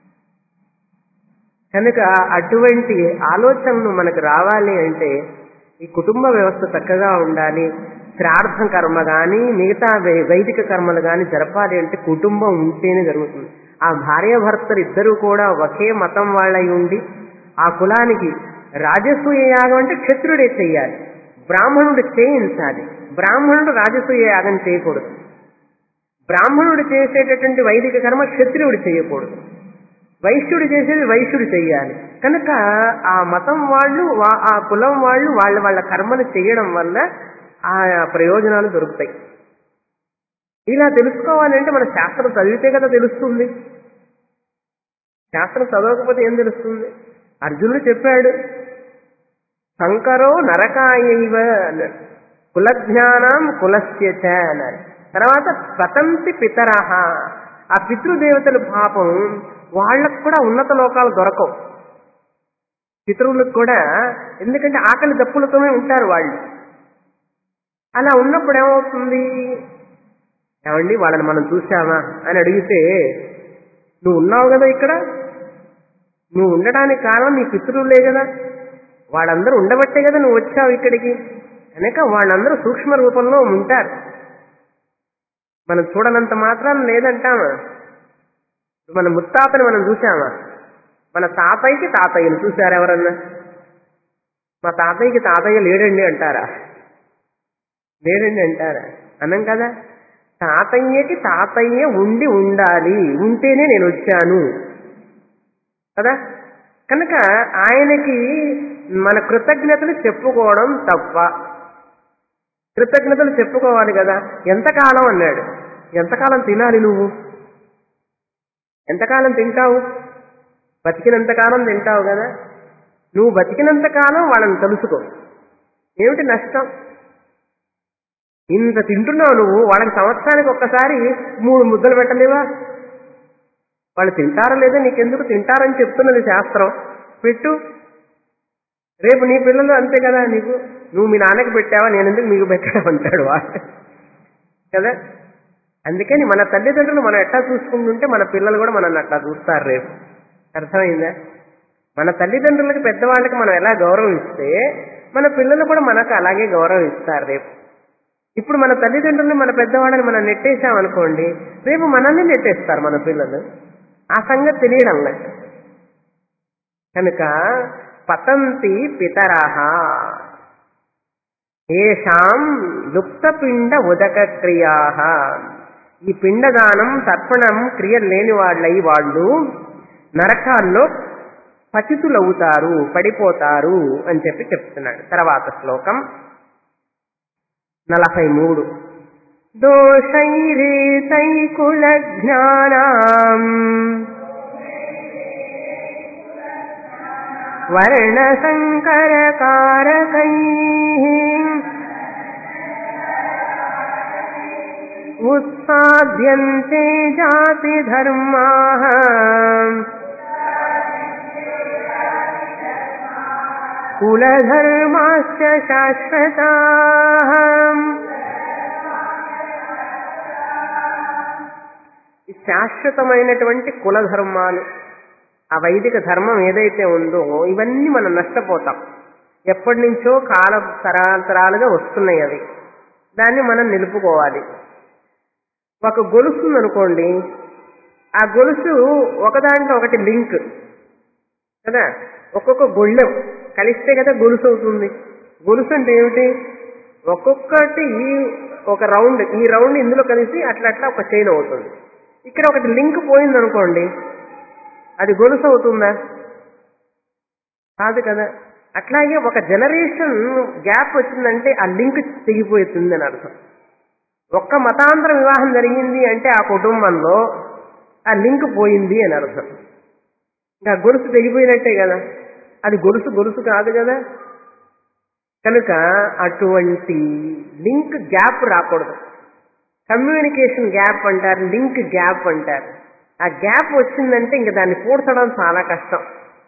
కనుక అటువంటి ఆలోచనలు మనకు రావాలి అంటే ఈ కుటుంబ వ్యవస్థ చక్కగా ఉండాలి శ్రార్థం కర్మ కానీ మిగతా వై- వైదిక కర్మలు కానీ జరపాలి అంటే కుటుంబం ఉంటేనే జరుగుతుంది ఆ భార్యాభర్తలు ఇద్దరు కూడా ఒకే మతం వాళ్ళై ఉండి ఆ కులానికి రాజసూయ యాగం అంటే క్షత్రుడే చెయ్యాలి బ్రాహ్మణుడు చేయించాలి బ్రాహ్మణుడు రాజసూయ యాగం చేయకూడదు బ్రాహ్మణుడు చేసేటటువంటి వైదిక కర్మ క్షత్రియుడు చేయకూడదు వైశ్యుడు చేసేది వైశ్యుడు చెయ్యాలి కనుక ఆ మతం వాళ్ళు వా- ఆ కులం వాళ్ళు వాళ్ళ వాళ్ళ కర్మలు చేయడం వల్ల ఆ ప్రయోజనాలు దొరుకుతాయి ఇలా తెలుసుకోవాలంటే మన శాస్త్రం చదివితే కదా తెలుస్తుంది శాస్త్రం చదవకపోతే ఏం తెలుస్తుంది అర్జునుడు చెప్పాడు శంకరో నరకాయైవ అన్నాడు కులజ్ఞానం కులస్యచ అన్నాడు తర్వాత స్వతంతి పితరహ ఆ పితృదేవతలు పాపం వాళ్ళకు కూడా ఉన్నత లోకాలు దొరకవు పితరులకు కూడా ఎందుకంటే ఆకలి దప్పులతోనే ఉంటారు వాళ్ళు అలా ఉన్నప్పుడు ఏమవుతుంది ఏమండి వాళ్ళని మనం చూసామా అని అడిగితే నువ్వు ఉన్నావు కదా ఇక్కడ నువ్వు ఉండడానికి కారణం నీ పితృలే కదా వాళ్ళందరూ ఉండబట్టే కదా నువ్వు వచ్చావు ఇక్కడికి కనుక వాళ్ళందరూ సూక్ష్మ రూపంలో ఉంటారు మనం చూడనంత మాత్రం లేదంటామా మన ముత్తాతని మనం చూసామా మన తాతయ్యకి తాతయ్యను చూశారు ఎవరన్నా మా తాతయ్యకి తాతయ్య లేడండి అంటారా లేడండి అంటారా అనం కదా తాతయ్యకి తాతయ్య ఉండి ఉండాలి ఉంటేనే నేను వచ్చాను కదా కనుక ఆయనకి మన కృతజ్ఞతలు చెప్పుకోవడం తప్ప కృతజ్ఞతలు చెప్పుకోవాలి కదా ఎంతకాలం అన్నాడు ఎంతకాలం తినాలి నువ్వు ఎంతకాలం తింటావు బతికినంత కాలం తింటావు కదా నువ్వు బతికినంత కాలం వాళ్ళని తెలుసుకో ఏమిటి నష్టం ఇంత తింటున్నావు నువ్వు వాళ్ళకి సంవత్సరానికి ఒక్కసారి మూడు ముద్దలు పెట్టలేవా వాళ్ళు తింటారా లేదా నీకెందుకు తింటారని చెప్తున్నది శాస్త్రం పెట్టు రేపు నీ పిల్లలు అంతే కదా నీకు నువ్వు మీ నాన్నకి పెట్టావా నేను ఎందుకు మీకు పెట్టడం అంటాడు వాడు కదా అందుకని మన తల్లిదండ్రులు మనం ఎట్లా చూసుకుంటుంటే మన పిల్లలు కూడా మనల్ని అట్లా చూస్తారు రేపు అర్థమైందా మన తల్లిదండ్రులకి పెద్దవాళ్ళకి మనం ఎలా గౌరవం ఇస్తే మన పిల్లలు కూడా మనకు అలాగే గౌరవం ఇస్తారు రేపు ఇప్పుడు మన తల్లిదండ్రుల్ని మన పెద్దవాళ్ళని మనం నెట్టేసాం అనుకోండి రేపు మనల్ని నెట్టేస్తారు మన పిల్లలు ఆ సంగతి తెలియడం లేదు కనుక పతంతి పితరాహ ఏషాం లుప్తపిండ ఉదక క్రియా ఈ పిండదానం తర్పణం క్రియలు లేని వాళ్ళై వాళ్ళు నరకాల్లో పతితులవుతారు పడిపోతారు అని చెప్పి చెప్తున్నాడు తర్వాత శ్లోకం నలభై మూడు దోషైరేతైకుల జ్ఞానం వర్ణసంకరకారకై ఉత్సాద్యంతే జాతి ధర్మా కులధర్మాశ్చ శాశ్వతా శాశ్వతమైనటువంటి కులధర్మాలు ఆ వైదిక ధర్మం ఏదైతే ఉందో ఇవన్నీ మనం నష్టపోతాం ఎప్పటి నుంచో కాల తరాంతరాలుగా వస్తున్నాయి అవి దాన్ని మనం నిలుపుకోవాలి ఒక గొలుసు ఉందనుకోండి ఆ గొలుసు ఒకదాంట్లో ఒకటి లింక్ కదా ఒక్కొక్క గొళ్ళెం కలిస్తే కదా గొలుసు అవుతుంది గొలుసు అంటే ఏమిటి ఒక్కొక్కటి ఒక రౌండ్ ఈ రౌండ్ ఇందులో కలిసి అట్లా అట్లా ఒక చైన్ అవుతుంది ఇక్కడ ఒకటి లింక్ పోయిందనుకోండి అది గొలుసు అవుతుందా కాదు కదా అట్లాగే ఒక జనరేషన్ గ్యాప్ వచ్చిందంటే ఆ లింక్ తెగిపోతుంది అని అర్థం ఒక్క మతాంతర వివాహం జరిగింది అంటే ఆ కుటుంబంలో ఆ లింక్ పోయింది అని అర్థం ఇంకా గొలుసు తెగిపోయినట్టే కదా అది గొలుసు గొలుసు కాదు కదా కనుక అటువంటి లింక్ గ్యాప్ రాకూడదు కమ్యూనికేషన్ గ్యాప్ అంటారు లింక్ గ్యాప్ అంటారు ఆ గ్యాప్ వచ్చిందంటే ఇంక దాన్ని పూడ్చడం చాలా కష్టం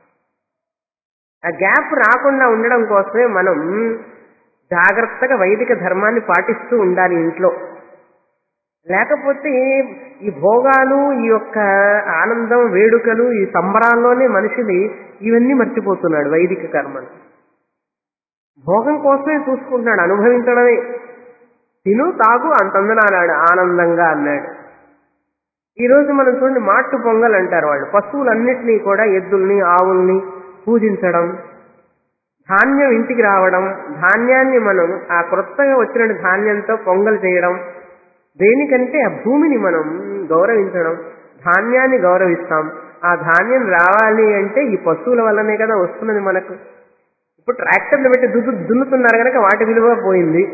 ఆ గ్యాప్ రాకుండా ఉండడం కోసమే మనం జాగ్రత్తగా వైదిక ధర్మాన్ని పాటిస్తూ ఉండాలి ఇంట్లో లేకపోతే ఈ భోగాలు ఈ యొక్క ఆనందం వేడుకలు ఈ సంబరాల్లోనే మనిషిని ఇవన్నీ మర్చిపోతున్నాడు వైదిక కర్మను భోగం కోసమే చూసుకుంటున్నాడు అనుభవించడమే తిను తాగు అంతందనాడు ఆనందంగా అన్నాడు ఈ రోజు మనం చూడండి మాట్టు పొంగల్ అంటారు వాళ్ళు పశువులన్నిటినీ కూడా ఎద్దుల్ని ఆవుల్ని పూజించడం ధాన్యం ఇంటికి రావడం ధాన్యాన్ని మనం ఆ కొత్తగా వచ్చిన ధాన్యంతో పొంగల్ చేయడం దేనికంటే ఆ భూమిని మనం గౌరవించడం ధాన్యాన్ని గౌరవిస్తాం ఆ ధాన్యం రావాలి అంటే ఈ పశువుల వల్లనే కదా వస్తున్నది మనకు ఇప్పుడు ట్రాక్టర్లు పెట్టి దుద్దు దున్నుతున్నారు కనుక వాటి విలువ పోయింది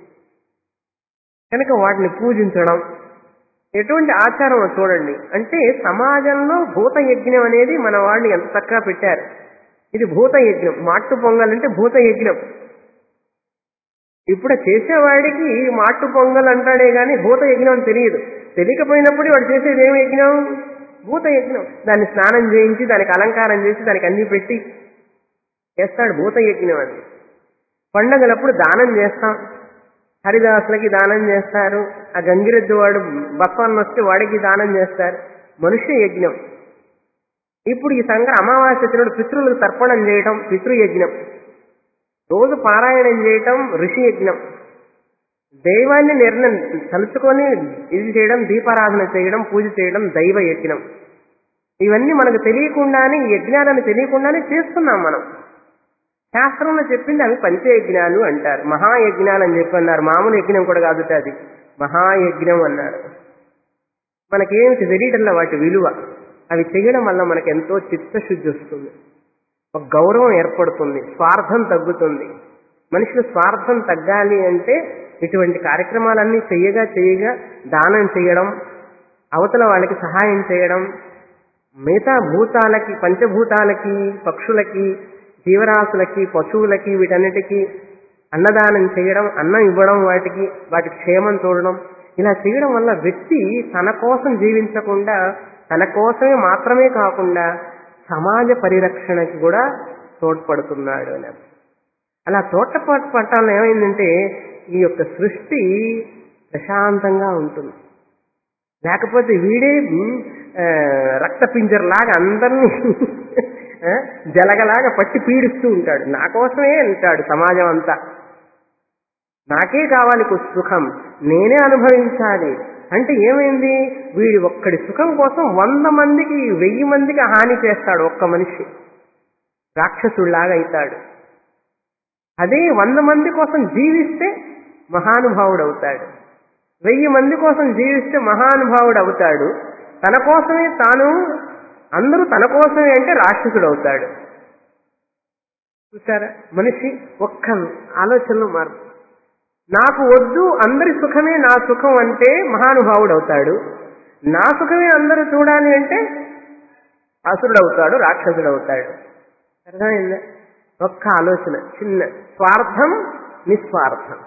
కనుక వాటిని పూజించడం ఎటువంటి ఆచారం చూడండి అంటే సమాజంలో భూత యజ్ఞం అనేది మన వాళ్ళు ఎంత చక్కగా పెట్టారు ఇది భూత యజ్ఞం మాట్టు పొంగల్ అంటే భూత యజ్ఞం ఇప్పుడు చేసేవాడికి మాట్టు పొంగల్ అంటాడే గాని భూత యజ్ఞం అని తెలియదు తెలియకపోయినప్పుడు వాడు చేసేది ఏమి యజ్ఞం భూత యజ్ఞం దాన్ని స్నానం చేయించి దానికి అలంకారం చేసి దానికి అన్ని పెట్టి చేస్తాడు భూత యజ్ఞం అని పండగలప్పుడు దానం చేస్తాం హరిదాసులకి దానం చేస్తారు ఆ గంగిరెద్దు వాడు బస్వాన్ని వస్తే వాడికి దానం చేస్తారు మనుష్య యజ్ఞం ఇప్పుడు ఈ సంఘ అమావాస్య వచ్చినప్పుడు పితృలకు తర్పణం చేయటం పితృయజ్ఞం రోజు పారాయణం చేయటం ఋషి యజ్ఞం దైవాన్ని నిర్ణయం తలుచుకొని ఇది చేయడం దీపారాధన చేయడం పూజ చేయడం దైవ యజ్ఞం ఇవన్నీ మనకు తెలియకుండానే ఈ యజ్ఞాలను తెలియకుండానే చేస్తున్నాం మనం శాస్త్రంలో చెప్పింది అవి పంచయజ్ఞాలు అంటారు మహాయజ్ఞాలు అని చెప్పి అన్నారు మామూలు యజ్ఞం కూడా కాదుట అది మహాయజ్ఞం అన్నారు మనకేమి తెలియటంలో వాటి విలువ అవి చేయడం వల్ల మనకు ఎంతో చిత్తశుద్ధి వస్తుంది ఒక గౌరవం ఏర్పడుతుంది స్వార్థం తగ్గుతుంది మనిషికి స్వార్థం తగ్గాలి అంటే ఇటువంటి కార్యక్రమాలన్నీ చెయ్యగా చెయ్యగా దానం చేయడం అవతల వాళ్ళకి సహాయం చేయడం మిగతా భూతాలకి పంచభూతాలకి పక్షులకి జీవరాశులకి పశువులకి వీటన్నిటికీ అన్నదానం చేయడం అన్నం ఇవ్వడం వాటికి వాటి క్షేమం చూడడం ఇలా చేయడం వల్ల వ్యక్తి తన కోసం జీవించకుండా తన కోసమే మాత్రమే కాకుండా సమాజ పరిరక్షణకి కూడా తోడ్పడుతున్నాడు అని అర్థం. అలా తోటపాటు పట్టాలను ఏమైందంటే ఈ యొక్క సృష్టి ప్రశాంతంగా ఉంటుంది లేకపోతే వీడే ఉమ్, ఆ, రక్త పింజర్లాగా అందరినీ ఆ, జలగలాగా పట్టి పీడిస్తూ ఉంటాడు నా కోసమే అంటాడు సమాజం అంతా నాకే కావాలి కు- సుఖం నేనే అనుభవించాలి అంటే ఏమైంది వీడి ఒక్కడి సుఖం కోసం వంద మందికి వెయ్యి మందికి హాని చేస్తాడు ఒక్క మనిషి రాక్షసుడిలాగా అవుతాడు అదే వంద మంది కోసం జీవిస్తే మహానుభావుడు అవుతాడు వెయ్యి మంది కోసం జీవిస్తే మహానుభావుడు అవుతాడు తన కోసమే తాను అందరూ తన కోసమే అంటే రాక్షసుడు అవుతాడు చూసారా మనిషి ఒక్క ఆలోచనలో మార్పు నాకు వద్దు అందరి సుఖమే నా సుఖం అంటే మహానుభావుడు అవుతాడు నా సుఖమే అందరూ చూడాలి అంటే అసురుడు అవుతాడు రాక్షసుడు అవుతాడు అర్థమైందా ఒక్క ఆలోచన చిన్న స్వార్థం నిస్వార్థం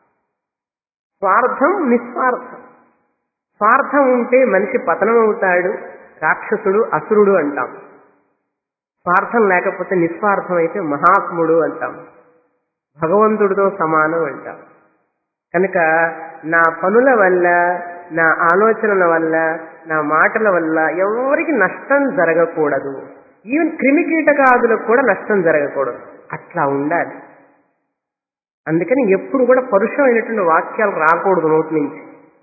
స్వార్థం నిస్వార్థం స్వార్థం ఉంటే మనిషి పతనం అవుతాడు రాక్షసుడు అసురుడు అంటాం స్వార్థం లేకపోతే నిస్వార్థం అయితే మహాత్ముడు అంటాం భగవంతుడితో సమానం అంటాం కనుక నా పనుల వల్ల నా ఆలోచనల వల్ల నా మాటల వల్ల ఎవరికి నష్టం జరగకూడదు ఈవెన్ క్రిమి కీటకాదులకు కూడా నష్టం జరగకూడదు అట్లా ఉండాలి అందుకని ఎప్పుడు కూడా పరుషమైనటువంటి వాక్యాలు రాకూడదు నోటి నుంచి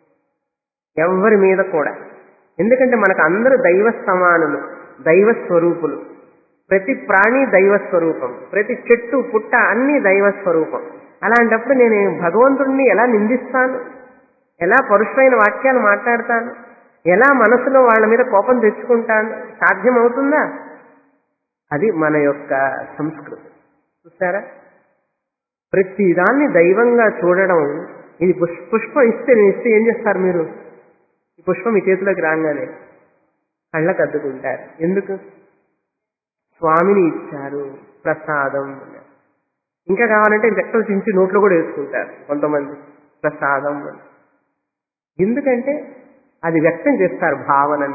ఎవరి మీద కూడా ఎందుకంటే మనకు అందరూ దైవ సమానులు దైవ స్వరూపులు ప్రతి ప్రాణి దైవ స్వరూపం ప్రతి చెట్టు పుట్ట అన్ని దైవ స్వరూపం అలాంటప్పుడు నేను భగవంతుడిని ఎలా నిందిస్తాను ఎలా పరుషమైన వాక్యాలు మాట్లాడతాను ఎలా మనసులో వాళ్ళ మీద కోపం తెచ్చుకుంటాను సాధ్యమవుతుందా అది మన యొక్క సంస్కృతి చూసారా ప్రతి దాన్ని దైవంగా చూడడం ఇది పుష్- పుష్పం ఇస్తే నేను ఇస్తే ఏం చేస్తారు మీరు ఈ పుష్పం మీ చేతిలోకి రాగానే కళ్ళకు అద్దుకుంటారు ఎందుకు స్వామిని ఇచ్చారు ప్రసాదం అన్నారు. ఇంకా కావాలంటే రెక్కలు చించి నోట్లో కూడా వేసుకుంటారు కొంతమంది ప్రసాదం అని ఎందుకంటే అది వ్యక్తం చేస్తారు భావనని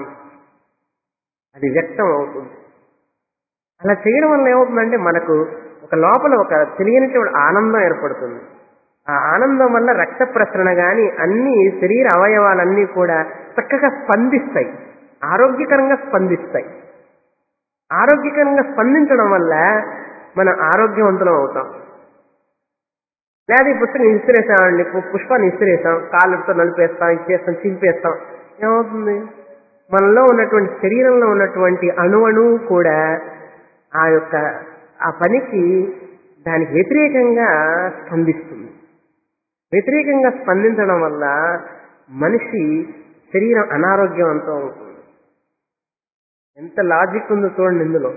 అది వ్యక్తం అవుతుంది అలా చేయడం వల్ల ఏమవుతుందంటే మనకు ఒక లోపల ఒక తెలియనిటువంటి ఆనందం ఏర్పడుతుంది ఆ ఆనందం వల్ల రక్త ప్రసరణ గాని అన్ని శరీర అవయవాలన్నీ కూడా చక్కగా స్పందిస్తాయి ఆరోగ్యకరంగా స్పందిస్తాయి ఆరోగ్యకరంగా స్పందించడం వల్ల మనం ఆరోగ్యవంతులం అవుతాం లేదా ఈ పుస్తకం ఇసిరేసామండి పు- పుష్పాన్ని ఇసిరేసాం కాళ్ళతో నలిపేస్తాం ఇచ్చేస్తాం చింపేస్తాం ఏమవుతుంది మనలో ఉన్నటువంటి శరీరంలో ఉన్నటువంటి అణువణువు కూడా ఆ యొక్క ఆ పనికి దానికి వ్యతిరేకంగా స్పందిస్తుంది వ్యతిరేకంగా స్పందించడం వల్ల మనిషి శరీరం అనారోగ్యవంతం అవుతుంది ఎంత లాజిక్ ఉందో చూడండి ఇందులో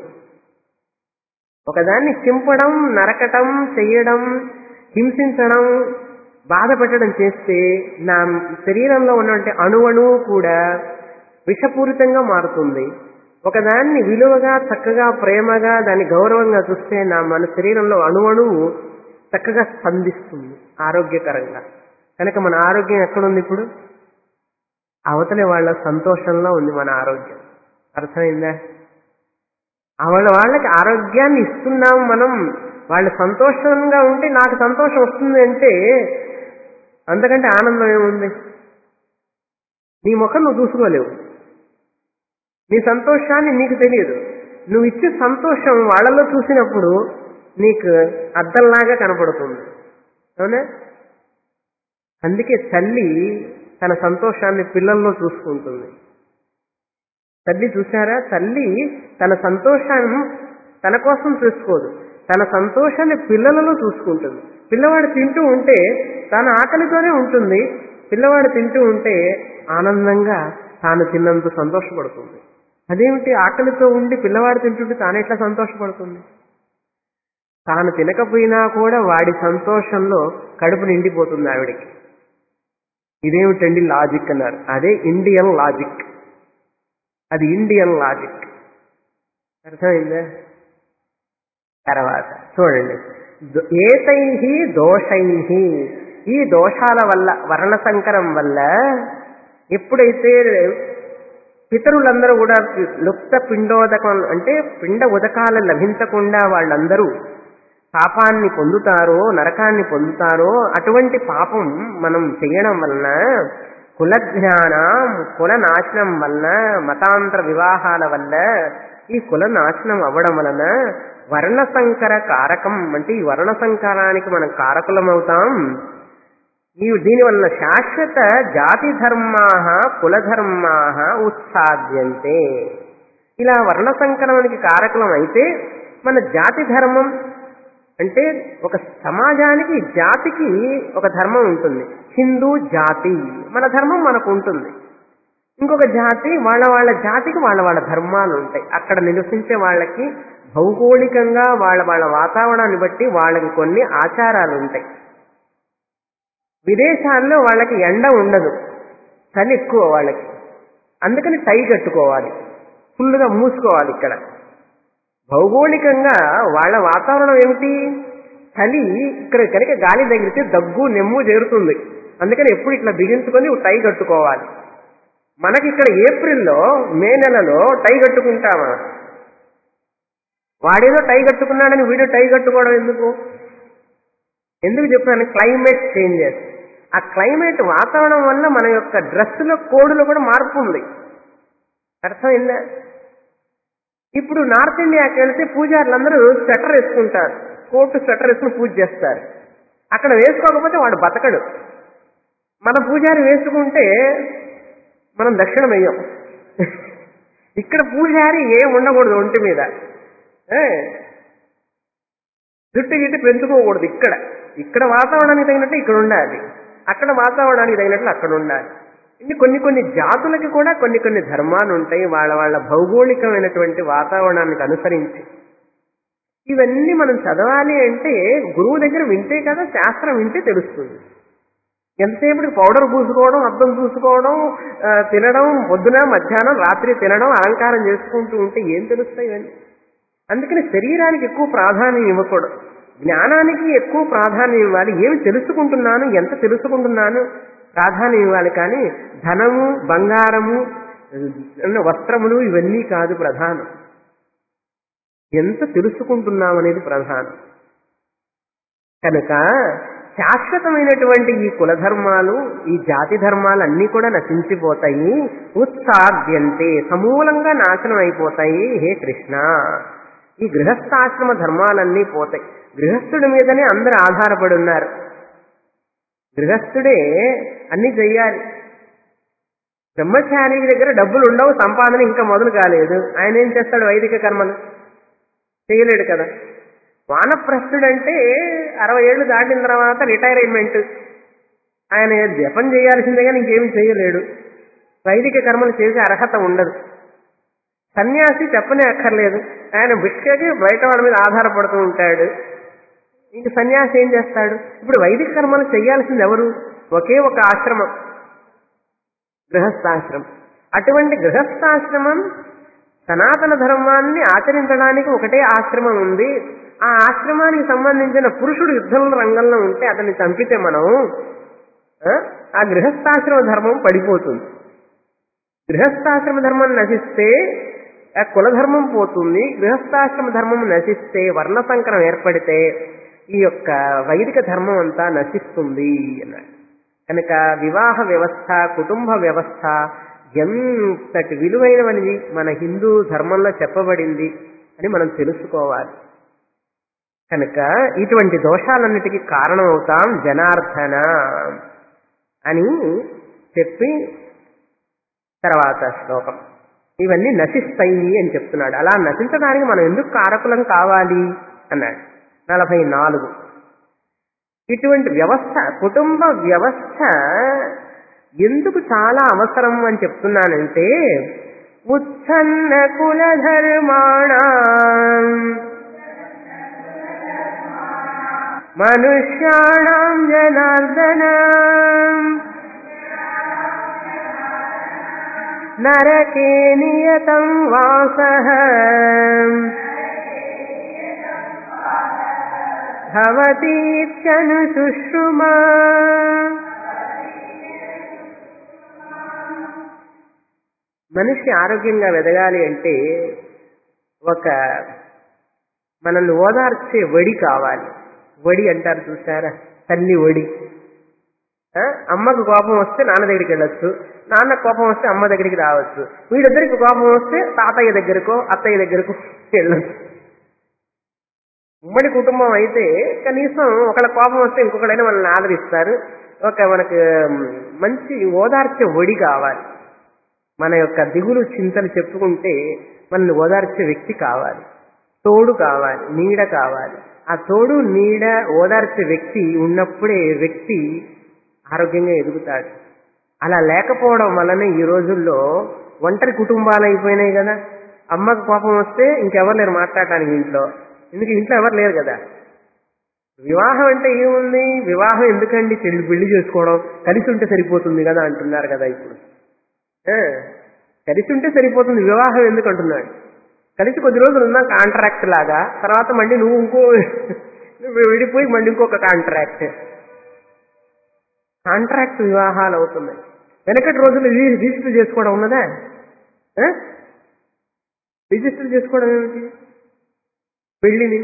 ఒకదాన్ని చింపడం నరకటం చెయ్యడం హింసించడం బాధ పెట్టడం చేస్తే నా శరీరంలో ఉన్నటువంటి అణువణువు కూడా విషపూరితంగా మారుతుంది ఒకదాన్ని విలువగా చక్కగా ప్రేమగా దాన్ని గౌరవంగా చూస్తే నా మన శరీరంలో అణువణువు చక్కగా స్పందిస్తుంది ఆరోగ్యకరంగా కనుక మన ఆరోగ్యం ఎక్కడుంది ఇప్పుడు అవతలి వాళ్ళ సంతోషంలో ఉంది మన ఆరోగ్యం అర్థమైందా వాళ్ళ వాళ్ళకి ఆరోగ్యాన్ని ఇస్తున్నాం మనం వాళ్ళు సంతోషంగా ఉంటే నాకు సంతోషం వస్తుంది అంటే అంతకంటే ఆనందం ఏముంది నీ ముఖం నువ్వు చూసుకోలేవు నీ సంతోషాన్ని నీకు తెలియదు నువ్వు ఇచ్చే సంతోషం వాళ్ళలో చూసినప్పుడు నీకు అద్దంలాగా కనపడుతుంది అవునా అందుకే తల్లి తన సంతోషాన్ని పిల్లల్లో చూసుకుంటుంది తల్లి చూసారా తల్లి తన సంతోషాన్ని తన కోసం చూసుకోదు తన సంతోషాన్ని పిల్లలలో చూసుకుంటుంది పిల్లవాడు తింటూ ఉంటే తన ఆకలితోనే ఉంటుంది పిల్లవాడు తింటూ ఉంటే ఆనందంగా తాను తిన్నంత సంతోషపడుతుంది అదేమిటి ఆకలితో ఉండి పిల్లవాడు తింటుంటే తాను ఎట్లా సంతోషపడుతుంది తాను తినకపోయినా కూడా వాడి సంతోషంలో కడుపు నిండిపోతుంది ఆవిడికి ఇదేమిటండి లాజిక్ అన్నారు అదే ఇండియన్ లాజిక్ అది ఇండియన్ లాజిక్ అర్థమైందా తర్వాత చూడండి ద- ఏతై దోషై ఈ దోషాల వల్ల వర్ణ సంకరం వల్ల ఎప్పుడైతే పితరులందరూ కూడా లుప్త పిండోదకం అంటే పిండ ఉదకాలు లభించకుండా వాళ్ళందరూ పాపాన్ని పొందుతారో నరకాన్ని పొందుతారో అటువంటి పాపం మనం చేయడం వలన కులజ్ఞానం కుల నాశనం వలన మతాంతర వివాహాల వల్ల ఈ కుల నాశనం అవ్వడం వలన వర్ణ సంకర కారకం అంటే ఈ వర్ణ సంకరానికి మనం కారకులమవుతాం ఈ దీని వలన శాశ్వత జాతి ధర్మా కులధర్మా ఉత్సాద్యంతే ఇలా వర్ణ సంకలనానికి కారకులం అయితే మన జాతి ధర్మం అంటే ఒక సమాజానికి జాతికి ఒక ధర్మం ఉంటుంది హిందూ జాతి మన ధర్మం మనకు ఉంటుంది ఇంకొక జాతి వాళ్ళ వాళ్ళ జాతికి వాళ్ళ వాళ్ళ ధర్మాలు ఉంటాయి అక్కడ నివసించే వాళ్ళకి భౌగోళికంగా వాళ్ళ వాళ్ళ వాతావరణాన్ని బట్టి వాళ్ళకి కొన్ని ఆచారాలు ఉంటాయి విదేశాల్లో వాళ్ళకి ఎండ ఉండదు చలి ఎక్కువ వాళ్ళకి అందుకని టై కట్టుకోవాలి ఫుల్గా మూసుకోవాలి ఇక్కడ భౌగోళికంగా వాళ్ళ వాతావరణం ఏమిటి చలి ఇక్కడ కనుక గాలి తగిలితే దగ్గు నెమ్ము చేరుతుంది అందుకని ఎప్పుడు ఇట్లా బిగించుకొని టై కట్టుకోవాలి మనకి ఇక్కడ ఏప్రిల్లో మే నెలలో టై కట్టుకుంటామా వాడేదో టై కట్టుకున్నాడని వీడు టై కట్టుకోవడం ఎందుకు ఎందుకు చెప్పాను క్లైమేట్ చేంజెస్ ఆ క్లైమేట్ వాతావరణం వల్ల మన యొక్క డ్రెస్సులో కోడులో కూడా మార్పు ఉంది అర్థమైందా ఇప్పుడు నార్త్ ఇండియాకి వెళ్తే పూజారులందరూ స్వెటర్ వేసుకుంటారు కోటు స్వెటర్ వేసుకుని పూజ చేస్తారు అక్కడ వేసుకోకపోతే వాడు బతకడు మన పూజారి వేసుకుంటే మనం దక్షిణ వెయ్యం ఇక్కడ పూజారి ఏం ఉండకూడదు ఒంటి మీద ఏ? జుట్టు గిట్టు పెంచుకోకూడదు ఇక్కడ ఇక్కడ వాతావరణానికి తగినట్టు ఇక్కడ ఉండాలి అక్కడ వాతావరణానికి తగినట్లు అక్కడ ఉండాలి ఇది కొన్ని కొన్ని జాతులకి కూడా కొన్ని కొన్ని ధర్మాలు ఉంటాయి వాళ్ళ వాళ్ళ భౌగోళికమైనటువంటి వాతావరణానికి అనుసరించి ఇవన్నీ మనం చదవాలి అంటే గురువు దగ్గర వింటే కదా శాస్త్రం వింటే తెలుస్తుంది ఎంతసేపటికి పౌడర్ పూసుకోవడం అద్దం చూసుకోవడం ఆ, తినడం పొద్దున మధ్యాహ్నం రాత్రి తినడం అలంకారం చేసుకుంటూ ఉంటే ఏం తెలుస్తాయి ఇవన్నీ అందుకని శరీరానికి ఎక్కువ ప్రాధాన్యం ఇవ్వకూడదు జ్ఞానానికి ఎక్కువ ప్రాధాన్యం ఇవ్వాలి ఏమి తెలుసుకుంటున్నాను ఎంత తెలుసుకుంటున్నాను ప్రాధాన్యం ఇవ్వాలి కానీ ధనము బంగారము అన్న వస్త్రములు ఇవన్నీ కాదు ప్రధానం ఎంత తెలుసుకుంటున్నాం అనేది ప్రధానం కనుక శాశ్వతమైనటువంటి ఈ కులధర్మాలు ఈ జాతి ధర్మాలు అన్నీ కూడా నశించిపోతాయి ఉత్సాద్యంతే సమూలంగా నాశనం అయిపోతాయి హే కృష్ణ ఈ గృహస్థాశ్రమ ధర్మాలన్నీ పోతాయి గృహస్థుడి మీదనే అందరూ ఆధారపడి ఉన్నారు గృహస్థుడే అన్ని చెయ్యాలి బ్రహ్మచారి దగ్గర డబ్బులు ఉండవు సంపాదన ఇంకా మొదలు కాలేదు ఆయన ఏం చేస్తాడు వైదిక కర్మలు చేయలేడు కదా వానప్రస్థుడంటే అరవై ఏళ్ళు దాటిన తర్వాత రిటైర్మెంట్ ఆయన జపం చేయాల్సిందే కానీ ఇంకేమీ చేయలేడు వైదిక కర్మలు చేసే అర్హత ఉండదు సన్యాసి చెప్పనే అక్కర్లేదు ఆయన భిక్షకి బయట వాళ్ళ మీద ఆధారపడుతూ ఉంటాడు ఇంక సన్యాసి ఏం చేస్తాడు ఇప్పుడు వైదిక కర్మలు చేయాల్సింది ఎవరు ఒకే ఒక ఆశ్రమం గృహస్థాశ్రమం అటువంటి గృహస్థాశ్రమం సనాతన ధర్మాన్ని ఆచరించడానికి ఒకటే ఆశ్రమం ఉంది ఆ ఆశ్రమానికి సంబంధించిన పురుషుడు యుద్ధంలో రంగంలో ఉంటే అతన్ని చంపితే మనం ఆ, ఆ గృహస్థాశ్రమ ధర్మం పడిపోతుంది గృహస్థాశ్రమ ధర్మం నశిస్తే ఆ కులధర్మం పోతుంది గృహస్థాశ్రమ ధర్మం నశిస్తే వర్ణ సంకరం ఏర్పడితే ఈ యొక్క వైదిక ధర్మం అంతా నశిస్తుంది అన్నాడు కనుక వివాహ వ్యవస్థ కుటుంబ వ్యవస్థ ఎంతటి విలువైనవని మన హిందూ ధర్మంలో చెప్పబడింది అని మనం తెలుసుకోవాలి కనుక ఇటువంటి దోషాలన్నిటికీ కారణమవుతాం జనార్దన అని చెప్పి తర్వాత శ్లోకం ఇవన్నీ నశిస్తాయి అని చెప్తున్నాడు అలా నశించడానికి మనం ఎందుకు కారకులం కావాలి అన్నాడు నలభై నాలుగు ఇటువంటి వ్యవస్థ కుటుంబ వ్యవస్థ ఎందుకు చాలా అవసరం అని చెప్తున్నానంటే ఉచ్ఛన్న కుల ధర్మాణ మనుష్యాణం జనార్దన నరకే నియతం వాసః భవతీత్యను సుష్రుమా మనిషి ఆరోగ్యంగా వెదగాలి అంటే ఒక మనల్ని ఓదార్చే వడి కావాలి వడి అంటారు చూసారా తల్లి వడి ఆ? అమ్మకు కోపం వస్తే నాన్న దగ్గరికి వెళ్ళొచ్చు నాన్న కోపం వస్తే అమ్మ దగ్గరికి రావచ్చు వీళ్ళిద్దరికి కోపం వస్తే తాతయ్య దగ్గరకో అత్తయ్య దగ్గరకో వెళ్ళొచ్చు ఉమ్మడి కుటుంబం అయితే కనీసం ఒకళ్ళ కోపం వస్తే ఇంకొకడైనా మనల్ని ఆదరిస్తారు ఒక మనకు మంచి ఓదార్చే ఒడి కావాలి మన యొక్క దిగులు చింతలు చెప్పుకుంటే మనల్ని ఓదార్చే వ్యక్తి కావాలి తోడు కావాలి నీడ కావాలి ఆ తోడు నీడ ఓదార్చే వ్యక్తి ఉన్నప్పుడే వ్యక్తి ఆరోగ్యంగా ఎదుగుతాడు అలా లేకపోవడం వలన ఈ రోజుల్లో ఒంటరి కుటుంబాలు అయిపోయినాయి కదా అమ్మకు కోపం వస్తే ఇంకెవరు లేరు మాట్లాడటానికి ఇంట్లో ఎందుకు ఇంట్లో ఎవరు లేరు కదా వివాహం అంటే ఏముంది వివాహం ఎందుకండి పెళ్లి పెళ్లి చేసుకోవడం కలిసి ఉంటే సరిపోతుంది కదా అంటున్నారు కదా ఇప్పుడు ఆ, కలిసి ఉంటే సరిపోతుంది వివాహం ఎందుకు అంటున్నాడు కలిసి కొద్ది రోజులు ఉన్నా కాంట్రాక్ట్ లాగా తర్వాత మళ్ళీ నువ్వు ఇంకో నువ్వు విడిపోయి మళ్ళీ ఇంకొక కాంట్రాక్ట్ కాంట్రాక్ట్ వివాహాలు అవుతున్నాయి వెనకటి రోజులు రి- రిజిస్టర్ చేసుకోవడం ఉన్నదా ఆ? రిజిస్టర్ చేసుకోవడం ఏమిటి పెళ్లిని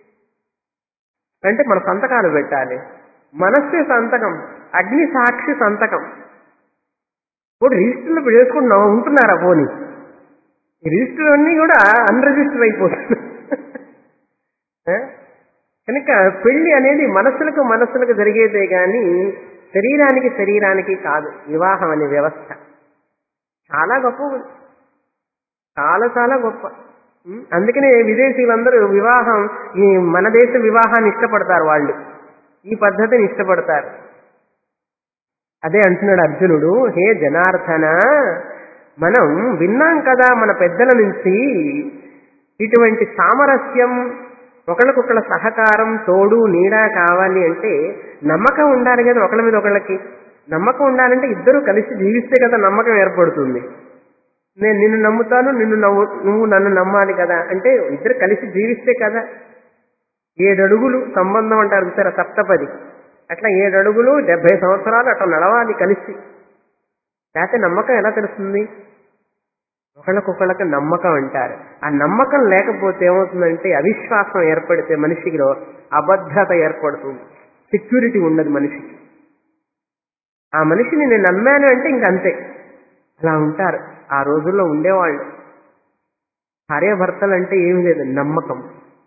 అంటే మన సంతకాలు పెట్టాలి మనస్సే సంతకం అగ్ని సాక్షి సంతకం ఇప్పుడు రిజిస్టర్లో ఇప్పుడు చేసుకుంటున్నాం ఉంటున్నారా పోనీ ఈ రిజిస్టర్ అన్నీ కూడా అన్రిజిస్టర్ అయిపోతుంది ఆ? కనుక పెళ్లి అనేది మనసులకు మనసులకు జరిగేదే గాని శరీరానికి శరీరానికి కాదు వివాహం అనే వ్యవస్థ చాలా గొప్ప చాలా చాలా గొప్ప ఉం? అందుకనే విదేశీయులందరూ వివాహం ఈ మన దేశ వివాహాన్ని ఇష్టపడతారు వాళ్ళు ఈ పద్ధతిని ఇష్టపడతారు అదే అంటున్నాడు అర్జునుడు హే జనార్దన మనం విన్నాం కదా మన పెద్దల నుంచి ఇటువంటి సామరస్యం ఒకళ్ళకొకళ్ళ సహకారం తోడు నీడ కావాలి అంటే నమ్మకం ఉండాలి కదా ఒకళ్ళ మీద ఒకళ్ళకి నమ్మకం ఉండాలంటే ఇద్దరు కలిసి జీవిస్తే కదా నమ్మకం ఏర్పడుతుంది నేను నిన్ను నమ్ముతాను నిన్ను నవ్వు నువ్వు నన్ను నమ్మాలి కదా అంటే ఇద్దరు కలిసి జీవిస్తే కదా ఏడడుగులు సంబంధం అంటారు చూసారా సప్తపది అట్లా ఏడడుగులు డెబ్బై సంవత్సరాలు అట్లా నడవాలి కలిసి లేకపోతే నమ్మకం ఎలా తెలుస్తుంది ఒకళ్ళకొకళ్ళకి నమ్మకం అంటారు ఆ నమ్మకం లేకపోతే ఏమవుతుందంటే అవిశ్వాసం ఏర్పడితే మనిషిలో అభద్రత ఏర్పడుతుంది సెక్యూరిటీ ఉండదు మనిషికి ఆ మనిషిని నేను నమ్మాను అంటే ఇంకంతే అలా ఉంటారు ఆ రోజుల్లో ఉండేవాళ్ళు భార్యాభర్తలు అంటే ఏమీ లేదు నమ్మకం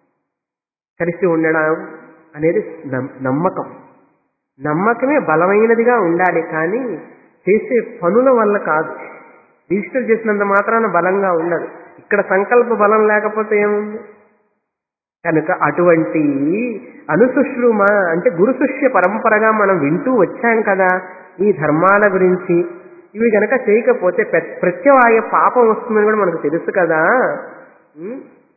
కలిసి ఉండడం అనేది నమ్- నమ్మకం నమ్మకమే బలమైనదిగా ఉండాలి కానీ చేసే పనుల వల్ల కాదు రిజిస్టర్ చేసినంత మాత్రాన బలంగా ఉండదు ఇక్కడ సంకల్ప బలం లేకపోతే ఏముంది కనుక అటువంటి అనుసుశ్రుమ అంటే గురు శిష్య పరంపరగా మనం వింటూ వచ్చాం కదా ఈ ధర్మాల గురించి ఇవి గనక చేయకపోతే ప్ర- ప్రత్యవాయ పాపం వస్తుందని కూడా మనకు తెలుసు కదా ఉం?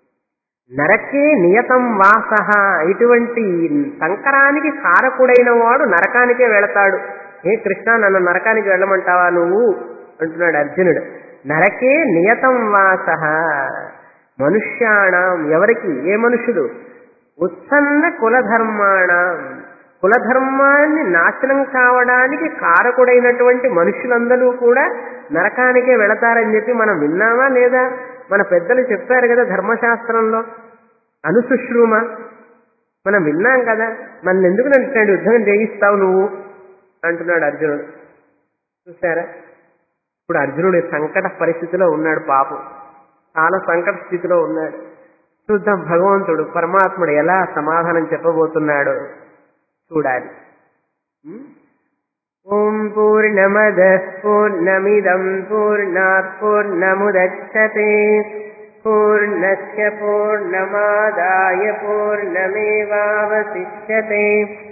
నరకే నియతం వాస ఇటువంటి సంకరానికి కారకుడైన వాడు నరకానికే వెళతాడు ఏ కృష్ణ నన్ను నరకానికి వెళ్ళమంటావా నువ్వు అంటున్నాడు అర్జునుడు నరకే నియతం వాస మనుష్యాణం ఎవరికి ఏ మనుషులు ఉత్సన్న కులధర్మాణం కులధర్మాన్ని నాశనం కావడానికి కారకుడైనటువంటి మనుషులందరూ కూడా నరకానికే వెళతారని చెప్పి మనం విన్నామా లేదా మన పెద్దలు చెప్పారు కదా ధర్మశాస్త్రంలో అనుసుశ్రూమ మనం విన్నాం కదా మన ఎందుకు నన్ను యుద్ధం చేయిస్తావు నువ్వు అంటున్నాడు అర్జునుడు చూసారా ఇప్పుడు అర్జునుడు సంకట పరిస్థితిలో ఉన్నాడు పాపం చాలా సంకట స్థితిలో ఉన్నాడు చూద్దాం భగవంతుడు పరమాత్ముడు ఎలా సమాధానం చెప్పబోతున్నాడు చూడాలి ఉం? ఓం పూర్ణమద పూర్ణమిదం పూర్ణాత్ పూర్ణముదచ్చతే పూర్ణస్య పూర్ణమాదాయ పూర్ణమేవావశిష్యతే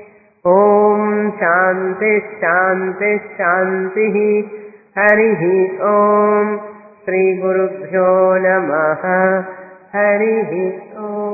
ఓం శాంతి శాంతి శాంతి హరి ఓం శ్రీ గురుభ్యో నమ హరి ఓం